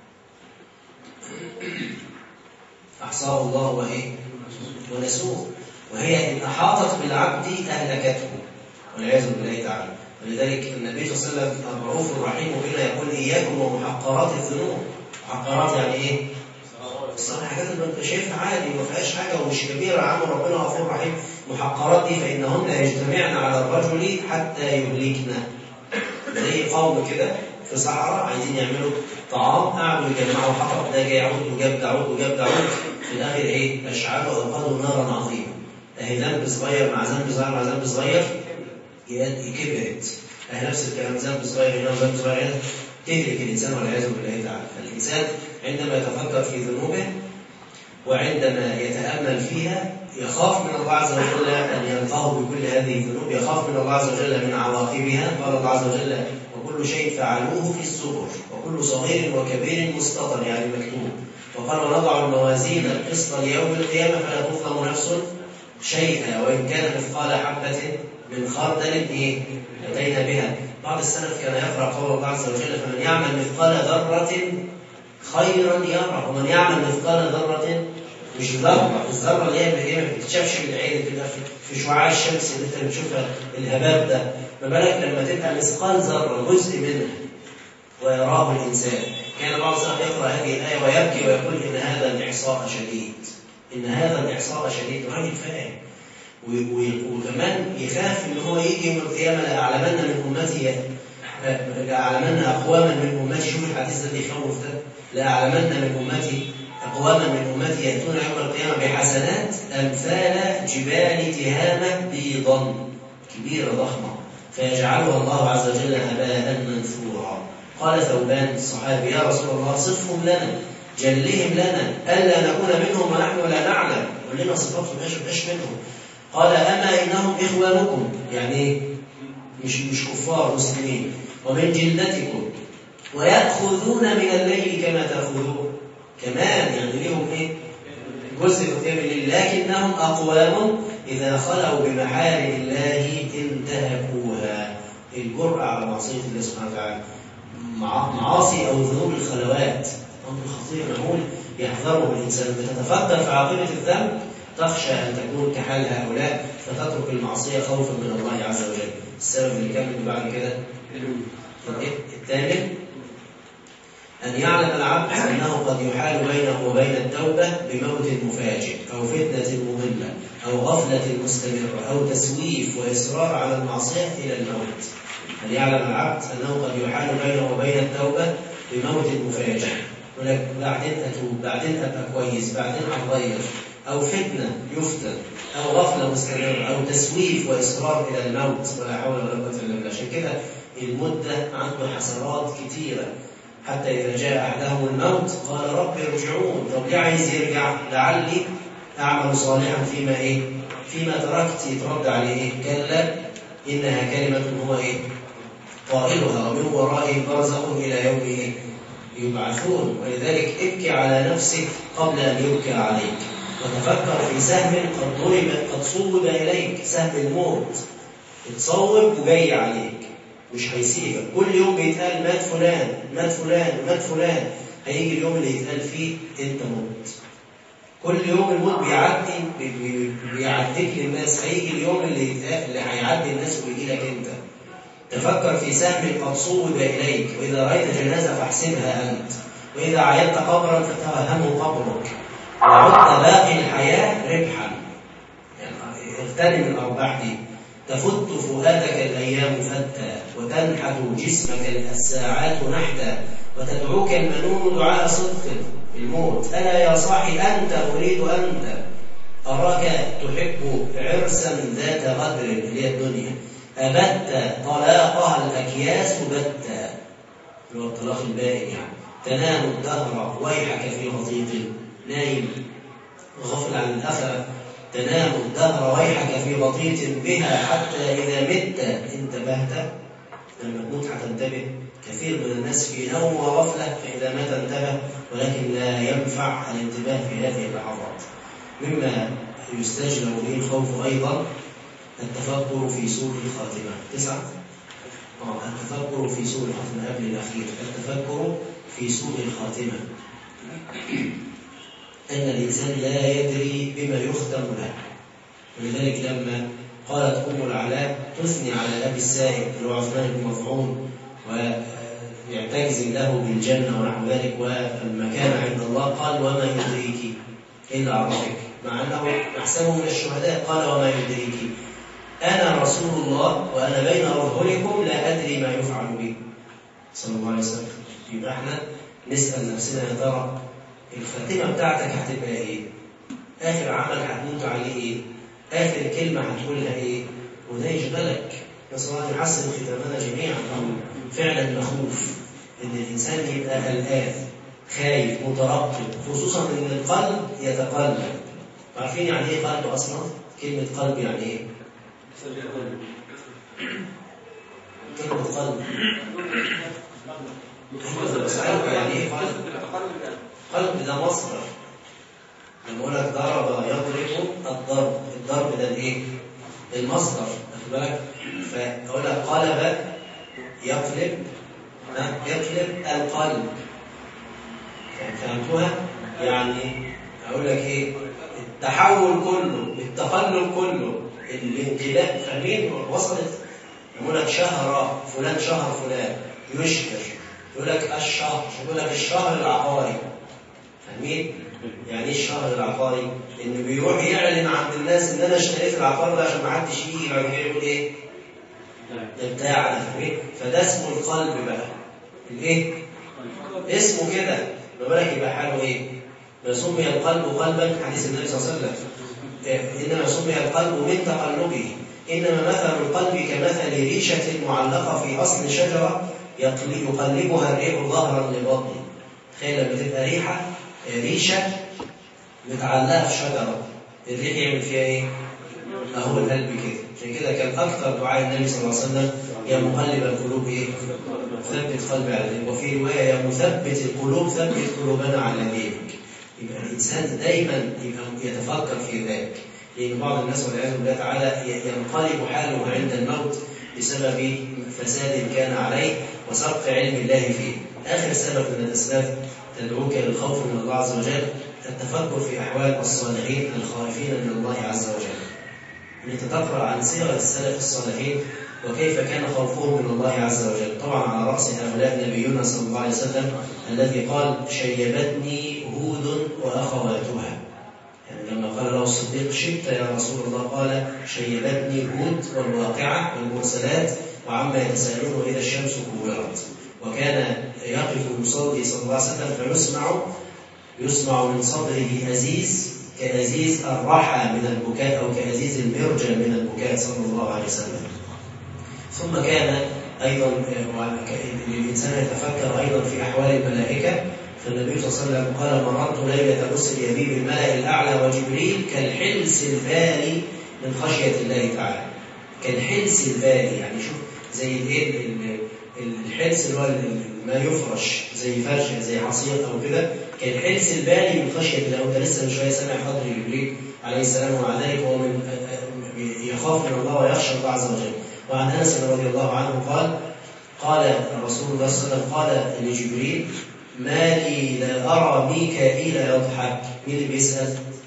أحصاه الله وإيه؟ ونسوه وهي إن أحاطت بالعبد أهلكته والعياذ بالله تعالى ولذلك النبي صلى الله عليه وسلم الرؤوف الرحيم بنا يقول إياكم ومحقرات الذنوب محقرات يعني إيه؟ الصراحة حاجات اللي انت شايفها عادي وما فيهاش حاجة ومش كبيرة يا عم ربنا غفور رحيم محقرات دي فإنهن يجتمعن على الرجل حتى يهلكنا زي قوم كده في صحراء عايزين يعملوا طعام قعدوا يجمعوا حطب ده جاي يعود وجاب داعود وجاب داعود في الآخر إيه؟ أشعلوا أوقدوا نارا عظيمة أهي ذنب صغير مع ذنب صغير مع ذنب صغير كبرت أهي نفس الكلام ذنب صغير هنا وذنب صغير هنا تهلك الإنسان والعياذ بالله تعالى فالإنسان عندما يتفكر في ذنوبه وعندما يتأمل فيها يخاف من الله عز وجل أن يلقاه بكل هذه الذنوب يخاف من الله عز وجل من عواقبها قال الله عز وجل وكل شيء فعلوه في الزبر وكل صغير وكبير مستطر يعني مكتوب وقال ونضع الموازين القسط ليوم القيامة فلا تظلم نفس شيئا وإن كان مثقال حبة من خردل إيه أتينا بها بعض السلف كان يقرأ قول الله عز وجل فمن يعمل مثقال ذرة خيرا يرى ومن يعمل مثقال ذرة مش ذرة الذرة اللي هي اللي هي ما بتتشافش بالعين كده في- في شعاع الشمس اللي انت بتشوفها الهباب ده ما بالك لما تبقى مثقال ذرة جزء منها ويراه الإنسان كان بعض السلف يقرأ هذه الآية ويبكي ويقول إن هذا الإعصاء شديد إن هذا الإعصاء شديد راجل فاهم و- و- وكمان يخاف ان هو يجي يوم القيامه لاعلمن من امتي لاعلمن اقواما من امتي شوف الحديث اللي يخوف ده لاعلمن من امتي اقواما من امتي ياتون يوم القيامه بحسنات امثال جبال تهامه بيضا كبيره ضخمه فيجعلها الله عز وجل هباء منثورا قال ثوبان الصحابي يا رسول الله صفهم لنا جلهم لنا الا نكون منهم ونحن لا نعلم قل لنا صفاتهم ايش ايش منهم قال أما إنهم إخوانكم يعني إيه؟ مش مش كفار مسلمين ومن جلدتكم ويأخذون من الليل كما تأخذون كمان يعني ليهم إيه؟ جزء في قيام الليل لكنهم أقوام إذا خلوا بمحارم الله انتهكوها الجرأة على معصية الله سبحانه وتعالى مع- معاصي أو ذنوب الخلوات أمر خطير مهول يحذره الإنسان بتتفكر في عاقبة الذنب تخشى أن تكون كحال هؤلاء فتترك المعصية خوفا من الله عز وجل السبب اللي كمل بعد كده الثامن أن يعلم العبد أنه قد يحال بينه وبين التوبة بموت مفاجئ أو فتنة مضلة أو غفلة مستمرة أو تسويف وإصرار على المعصية إلى الموت أن يعلم العبد أنه قد يحال بينه وبين التوبة بموت مفاجئ يقول لك بعدين أتوب بعدين أبقى كويس بعدين أتغير أو فتنة يفتن أو غفلة مستمرة أو تسويف وإصرار إلى الموت ولا حول ولا قوة إلا بالله عشان كده المدة عنده حسرات كثيرة حتى إذا جاء أحدهم الموت قال رب ارجعون طب ليه عايز يرجع لعلي أعمل صالحا فيما إيه فيما تركت يترد عليه إيه كلا إنها كلمة هو إيه قائلها ومن ورائه برزخ إلى يوم إيه يبعثون ولذلك ابكي على نفسك قبل أن يبكى عليك وتفكر في سهم قد ضرب قد صوب إليك سهم الموت اتصوب وجاي عليك مش هيسيبك كل يوم بيتقال مات فلان مات فلان مات فلان هيجي اليوم اللي يتقال فيه انت مت كل يوم الموت بيعدي بي- بي- بيعديك للناس هيجي اليوم اللي يتقا- اللي هيعدي الناس ويجي لك انت تفكر في سهم قد صوب اليك واذا رايت جنازه فاحسبها انت واذا عينت قبرا فتوهمه قبرك وعدت باقي الحياه ربحا يعني اغتنم الارباح دي تفت فؤادك الايام فتى وتنحت جسمك الساعات نحتا وتدعوك المنون دعاء صدق الموت الا يا صاحي انت اريد انت اراك تحب عرسا ذات غدر اللي هي الدنيا ابت طلاقها الاكياس بتا اللي هو الطلاق البائن يعني تنام الدهر ويحك في غطيط نايم غفل عن الآخرة تنام الدهر ويحك في غطيط بها حتى إذا مت انتبهت لما تموت هتنتبه كثير من الناس في نوم وغفلة فإذا مات انتبه ولكن لا ينفع الانتباه في هذه اللحظات مما يستجلب به الخوف أيضا التفكر في سوء الخاتمة تسعة آه، التفكر في سوء الخاتمة قبل الأخير التفكر في سوء الخاتمة أن الإنسان لا يدري بما يختم له ولذلك لما قالت أم العلاء تثني على أبي السائب اللي هو عثمان بن مفعون ويعتجزم له بالجنة ونحو ذلك والمكان عند الله قال وما يدريك إلا عرفك مع أنه أحسبه من الشهداء قال وما يدريك أنا رسول الله وأنا بين أظهركم لا أدري ما يفعل بي صلى الله عليه وسلم يبقى احنا نسأل نفسنا يا ترى الخاتمة بتاعتك هتبقى ايه؟ آخر عمل هتموت عليه ايه؟ آخر كلمة هتقولها ايه؟ وده يشغلك نسأل الله أن يحسن ختامنا جميعا فعلا مخوف إن الإنسان يبقى قلقان خايف مترقب خصوصا إن القلب يتقلب عارفين يعني إيه قلب أصلا؟ كلمة قلب يعني إيه؟ كلمة قلب بسألك يعني إيه قلب؟ قلب ده مصدر لما اقول لك ضرب يضرب الضرب الضرب ده الايه المصدر واخد بالك فاقول لك قلب يقلب ها؟ يقلب القلب يعني فهمتوها يعني اقول لك ايه التحول كله التقلب كله الانقلاب فاهمين وصلت يقول لك شهر فلان شهر فلان يشكر يقول لك الشهر يقول لك الشهر العقاري فاهمين؟ يعني ايه الشهر العقاري؟ انه بيروح يعلن عند الناس ان انا اشتريت العقار ده عشان ما حدش يجي بعد كده يقول ايه؟ ده بتاع ده فاهمين؟ فده اسمه القلب بقى. الايه؟ اسمه كده ما بالك يبقى حاله ايه؟ ما سمي القلب قلبا حديث النبي صلى الله عليه وسلم انما سمي القلب من تقلبه انما مثل القلب كمثل ريشه معلقه في اصل شجره يقل- يقلبها الريح ظهرا لبطن تخيل لما تبقى ريحه ريشه متعلقه في شجره الريح يعمل فيها ايه؟ اهو القلب كده عشان كده كان اكثر دعاء النبي صلى الله عليه وسلم يا مقلب القلوب ايه؟ ثبت قلبي على دينك وفي روايه يا مثبت القلوب ثبت قلوبنا على دينك يبقى الانسان دايما يبقى يتفكر في ذلك لان بعض الناس والعياذ بالله تعالى ينقلب حاله عند الموت بسبب فساد كان عليه وسبق علم الله فيه اخر سبب من الاسباب تدعوك للخوف من الله عز وجل التفكر في احوال الصالحين الخائفين من الله عز وجل ان انت تقرا عن سيره السلف الصالحين وكيف كان خوفهم من الله عز وجل طبعا على راس هؤلاء نبينا صلى الله عليه وسلم الذي قال شيبتني هود واخواتها يعني لما قال له الصديق شبت يا رسول الله قال شيبتني هود والواقعه والمرسلات وعما يتساءلون اذا الشمس كورت وكان يقف يصلي صلى الله عليه وسلم فيسمع يسمع من صدره أزيز كأزيز الرحى من البكاء أو كأزيز المرجل من البكاء صلى الله عليه وسلم ثم كان أيضا الإنسان يتفكر أيضا في أحوال الملائكة فالنبي صلى الله عليه وسلم قال مررت ليلة أسري بي بالملأ الأعلى وجبريل كالحلس البالي من خشية الله تعالى كالحلس البالي يعني شوف زي الايه الحلس اللي هو ما يفرش زي فرشه زي حصير او كده كالحلس البالي من خشيه الله وانت لسه من شويه سامع حضر جبريل عليه السلام ومع ذلك هو من يخاف من الله ويخشى الله عز وجل وعن انس رضي الله عنه قال قال رسول الله صلى الله عليه وسلم قال لجبريل ما لي لا ارى ميكائيل يضحك مين اللي بيسال؟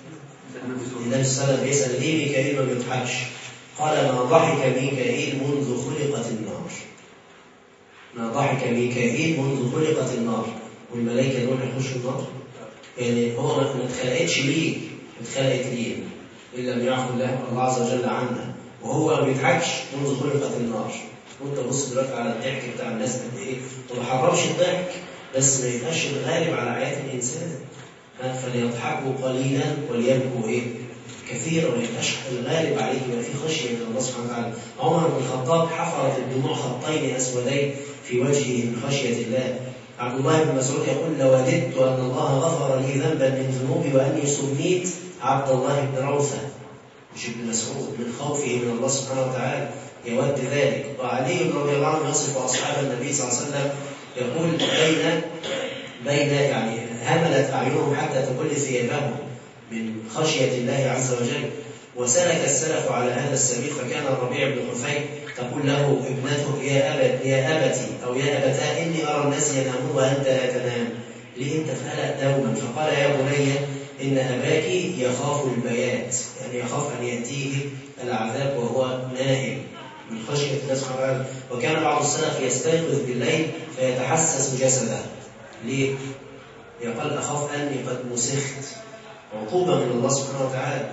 النبي صلى الله عليه وسلم بيسأل ليه ميكائيل ما بيضحكش قال ما ضحك ميكائيل منذ خلقت النار ما ضحك ميكائيل منذ خلقت النار والملائكة دول هيخشوا النار يعني هو ما ما اتخلقتش ليه اتخلقت ليه إن لم يعفو الله الله عز وجل عنها وهو ما بيضحكش منذ خلقت النار وانت بص دلوقتي على الضحك بتاع الناس قد ايه ما بحرمش الضحك بس ما يبقاش الغالب على حياة الإنسان ها، فليضحكوا قليلا وليبكوا ايه كثيرا ما يبقاش الغالب عليه يبقى في خشيه من الله سبحانه وتعالى عمر بن الخطاب حفرت الدموع خطين اسودين في وجهه من خشيه الله عبد الله بن مسعود يقول لوددت ان الله غفر لي ذنبا من ذنوبي واني سميت عبد الله بن روثه مش ابن مسعود من خوفه من الله سبحانه وتعالى يود ذلك وعلي رضي الله عنه يصف اصحاب النبي صلى الله عليه وسلم يقول بين بين يعني هملت اعينهم حتى تكل ثيابهم من خشيه الله عز وجل وسلك السلف على هذا السبيل فكان الربيع بن حفين تقول له ابنته يا أبت يا أبتي أو يا أبتاه إني أرى الناس ينامون وأنت لا تنام ليه أنت في قلق دوما فقال يا بني إن أباك يخاف البيات يعني يخاف أن يأتيه العذاب وهو نائم من خشية الله سبحانه وتعالى وكان بعض السلف يستيقظ بالليل فيتحسس جسده ليه؟ يقول أخاف أني قد مسخت عقوبة من الله سبحانه وتعالى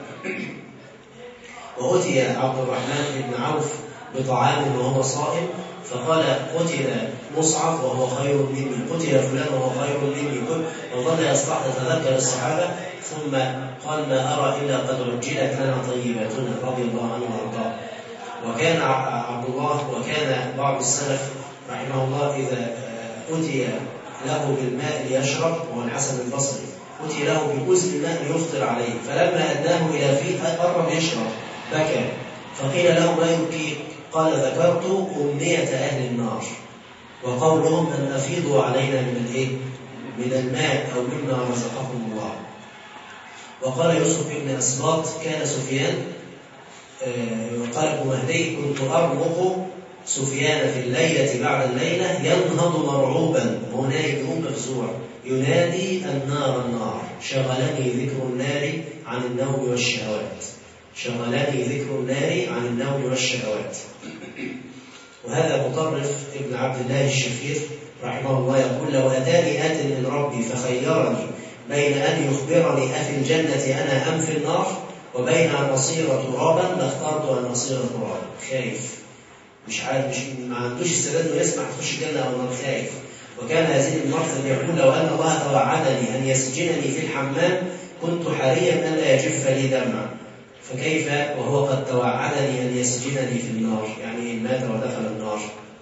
وأتي عبد الرحمن بن عوف بطعام وهو صائم فقال قتل مصعب وهو خير مني قتل فلان وهو خير مني وظل يتذكر الصحابة ثم قال ما أرى إلا قد عجلت لنا طيباتنا رضي الله عنه وأرضاه وكان عبد الله وكان بعض السلف رحمه الله إذا أتي له بالماء ليشرب وهو الحسن البصري أتي له بكوز ماء ليفطر عليه فلما أدناه إلى فيه قرب يشرب بكى فقيل له ما يبكيك قال ذكرت أمنية أهل النار وقولهم أن أفيضوا علينا من الإيه؟ من الماء أو مما رزقكم الله وقال يوسف بن أسباط كان سفيان قال ابن مهدي كنت أرمق سفيان في الليلة بعد الليلة ينهض مرعوبا هنا يقوم مفزوع ينادي النار النار شغلني ذكر النار عن النوم والشهوات شغلني ذكر النار عن النوم والشهوات وهذا مطرف ابن عبد الله الشفير رحمه الله يقول لو أتاني آت من ربي فخيرني بين أن يخبرني أفي الجنة أنا أم في النار وبين أن أصير ترابا لاخترت أن أصير ترابا خايف مش عارف مش ما عندوش استعداد انه يسمع تخش الجنه او النار خايف وكان يزيد بن مرثد يقول لو ان الله توعدني ان يسجنني في الحمام كنت حريا ان لا يجف لي دمع فكيف وهو قد توعدني ان يسجنني في النار يعني ان مات ودخل النار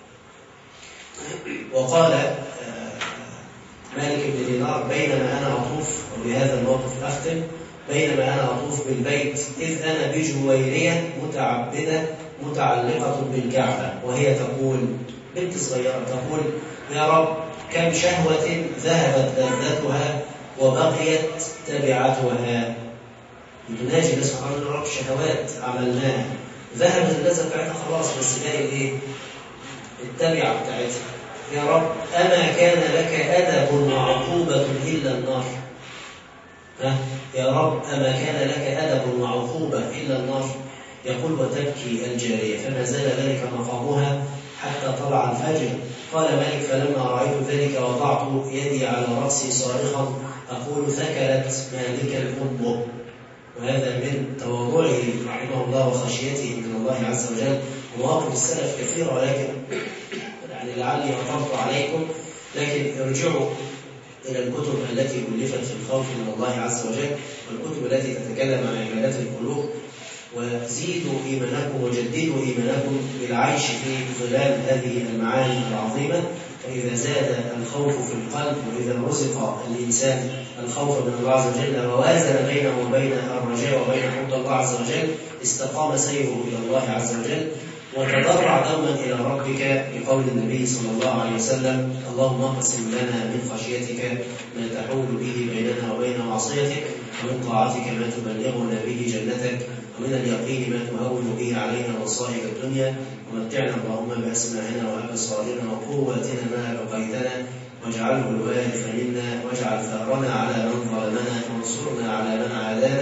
وقال مالك بن دينار بينما انا اطوف وبهذا الموقف اختم بينما انا اطوف بالبيت اذ انا بجويريه متعبده متعلقة بالكعبة وهي تقول بنت صغيرة تقول يا رب كم شهوة ذهبت لذتها وبقيت تبعتها بتناجي الله سبحانه وتعالى رب شهوات عملناها ذهبت اللذة بتاعتها خلاص بس باقي ايه؟ التبعة بتاعتها يا رب أما كان لك أدب وعقوبة إلا النار ها؟ يا رب أما كان لك أدب وعقوبة إلا النار يقول وتبكي الجارية فما زال ذلك مقامها حتى طلع الفجر قال مالك فلما رأيت ذلك وضعت يدي على رأسي صارخا أقول ثكلت مالك الأم وهذا من تواضعه رحمه الله وخشيته من الله عز وجل مواقف السلف كثيرة ولكن يعني لعلي أطلت عليكم لكن ارجعوا إلى الكتب التي ألفت في الخوف من الله عز وجل والكتب التي تتكلم عن عبادات القلوب وزيدوا إيمانكم وجددوا إيمانكم بالعيش في ظلال هذه المعاني العظيمة فإذا زاد الخوف في القلب وإذا رزق الإنسان الخوف من الله عز وجل ووازن بينه وبين الرجاء وبين حب الله عز وجل استقام سيره إلى الله عز وجل وتضرع دوما إلى ربك بقول النبي صلى الله عليه وسلم اللهم اقسم لنا من خشيتك ما تحول به بيننا وبين معصيتك ومن طاعتك ما تبلغنا به جنتك ومن اليقين ما تهون به علينا مصائب الدنيا ومتعنا اللهم بأسماعنا وأبصارنا وقواتنا ما أبقيتنا واجعله الوارث منا واجعل ثارنا على من ظلمنا وانصرنا على من عادانا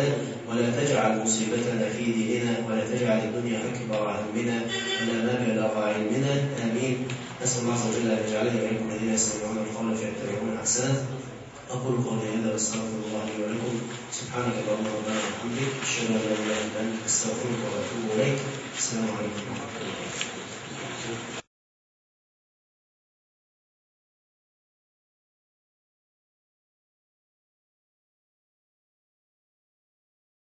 ولا تجعل مصيبتنا في ديننا ولا تجعل الدنيا أكبر همنا ولا مبلغ علمنا آمين نسأل الله عز وجل أن يجعلنا وإياكم الذين يستمعون القول فيتبعون أحسنه أقول قولي هذا واستغفر الله لي ولكم سبحانك اللهم ربنا وبحمدك أشهد أن لا إله إلا أنت أستغفرك وأتوب إليك السلام عليكم ورحمة الله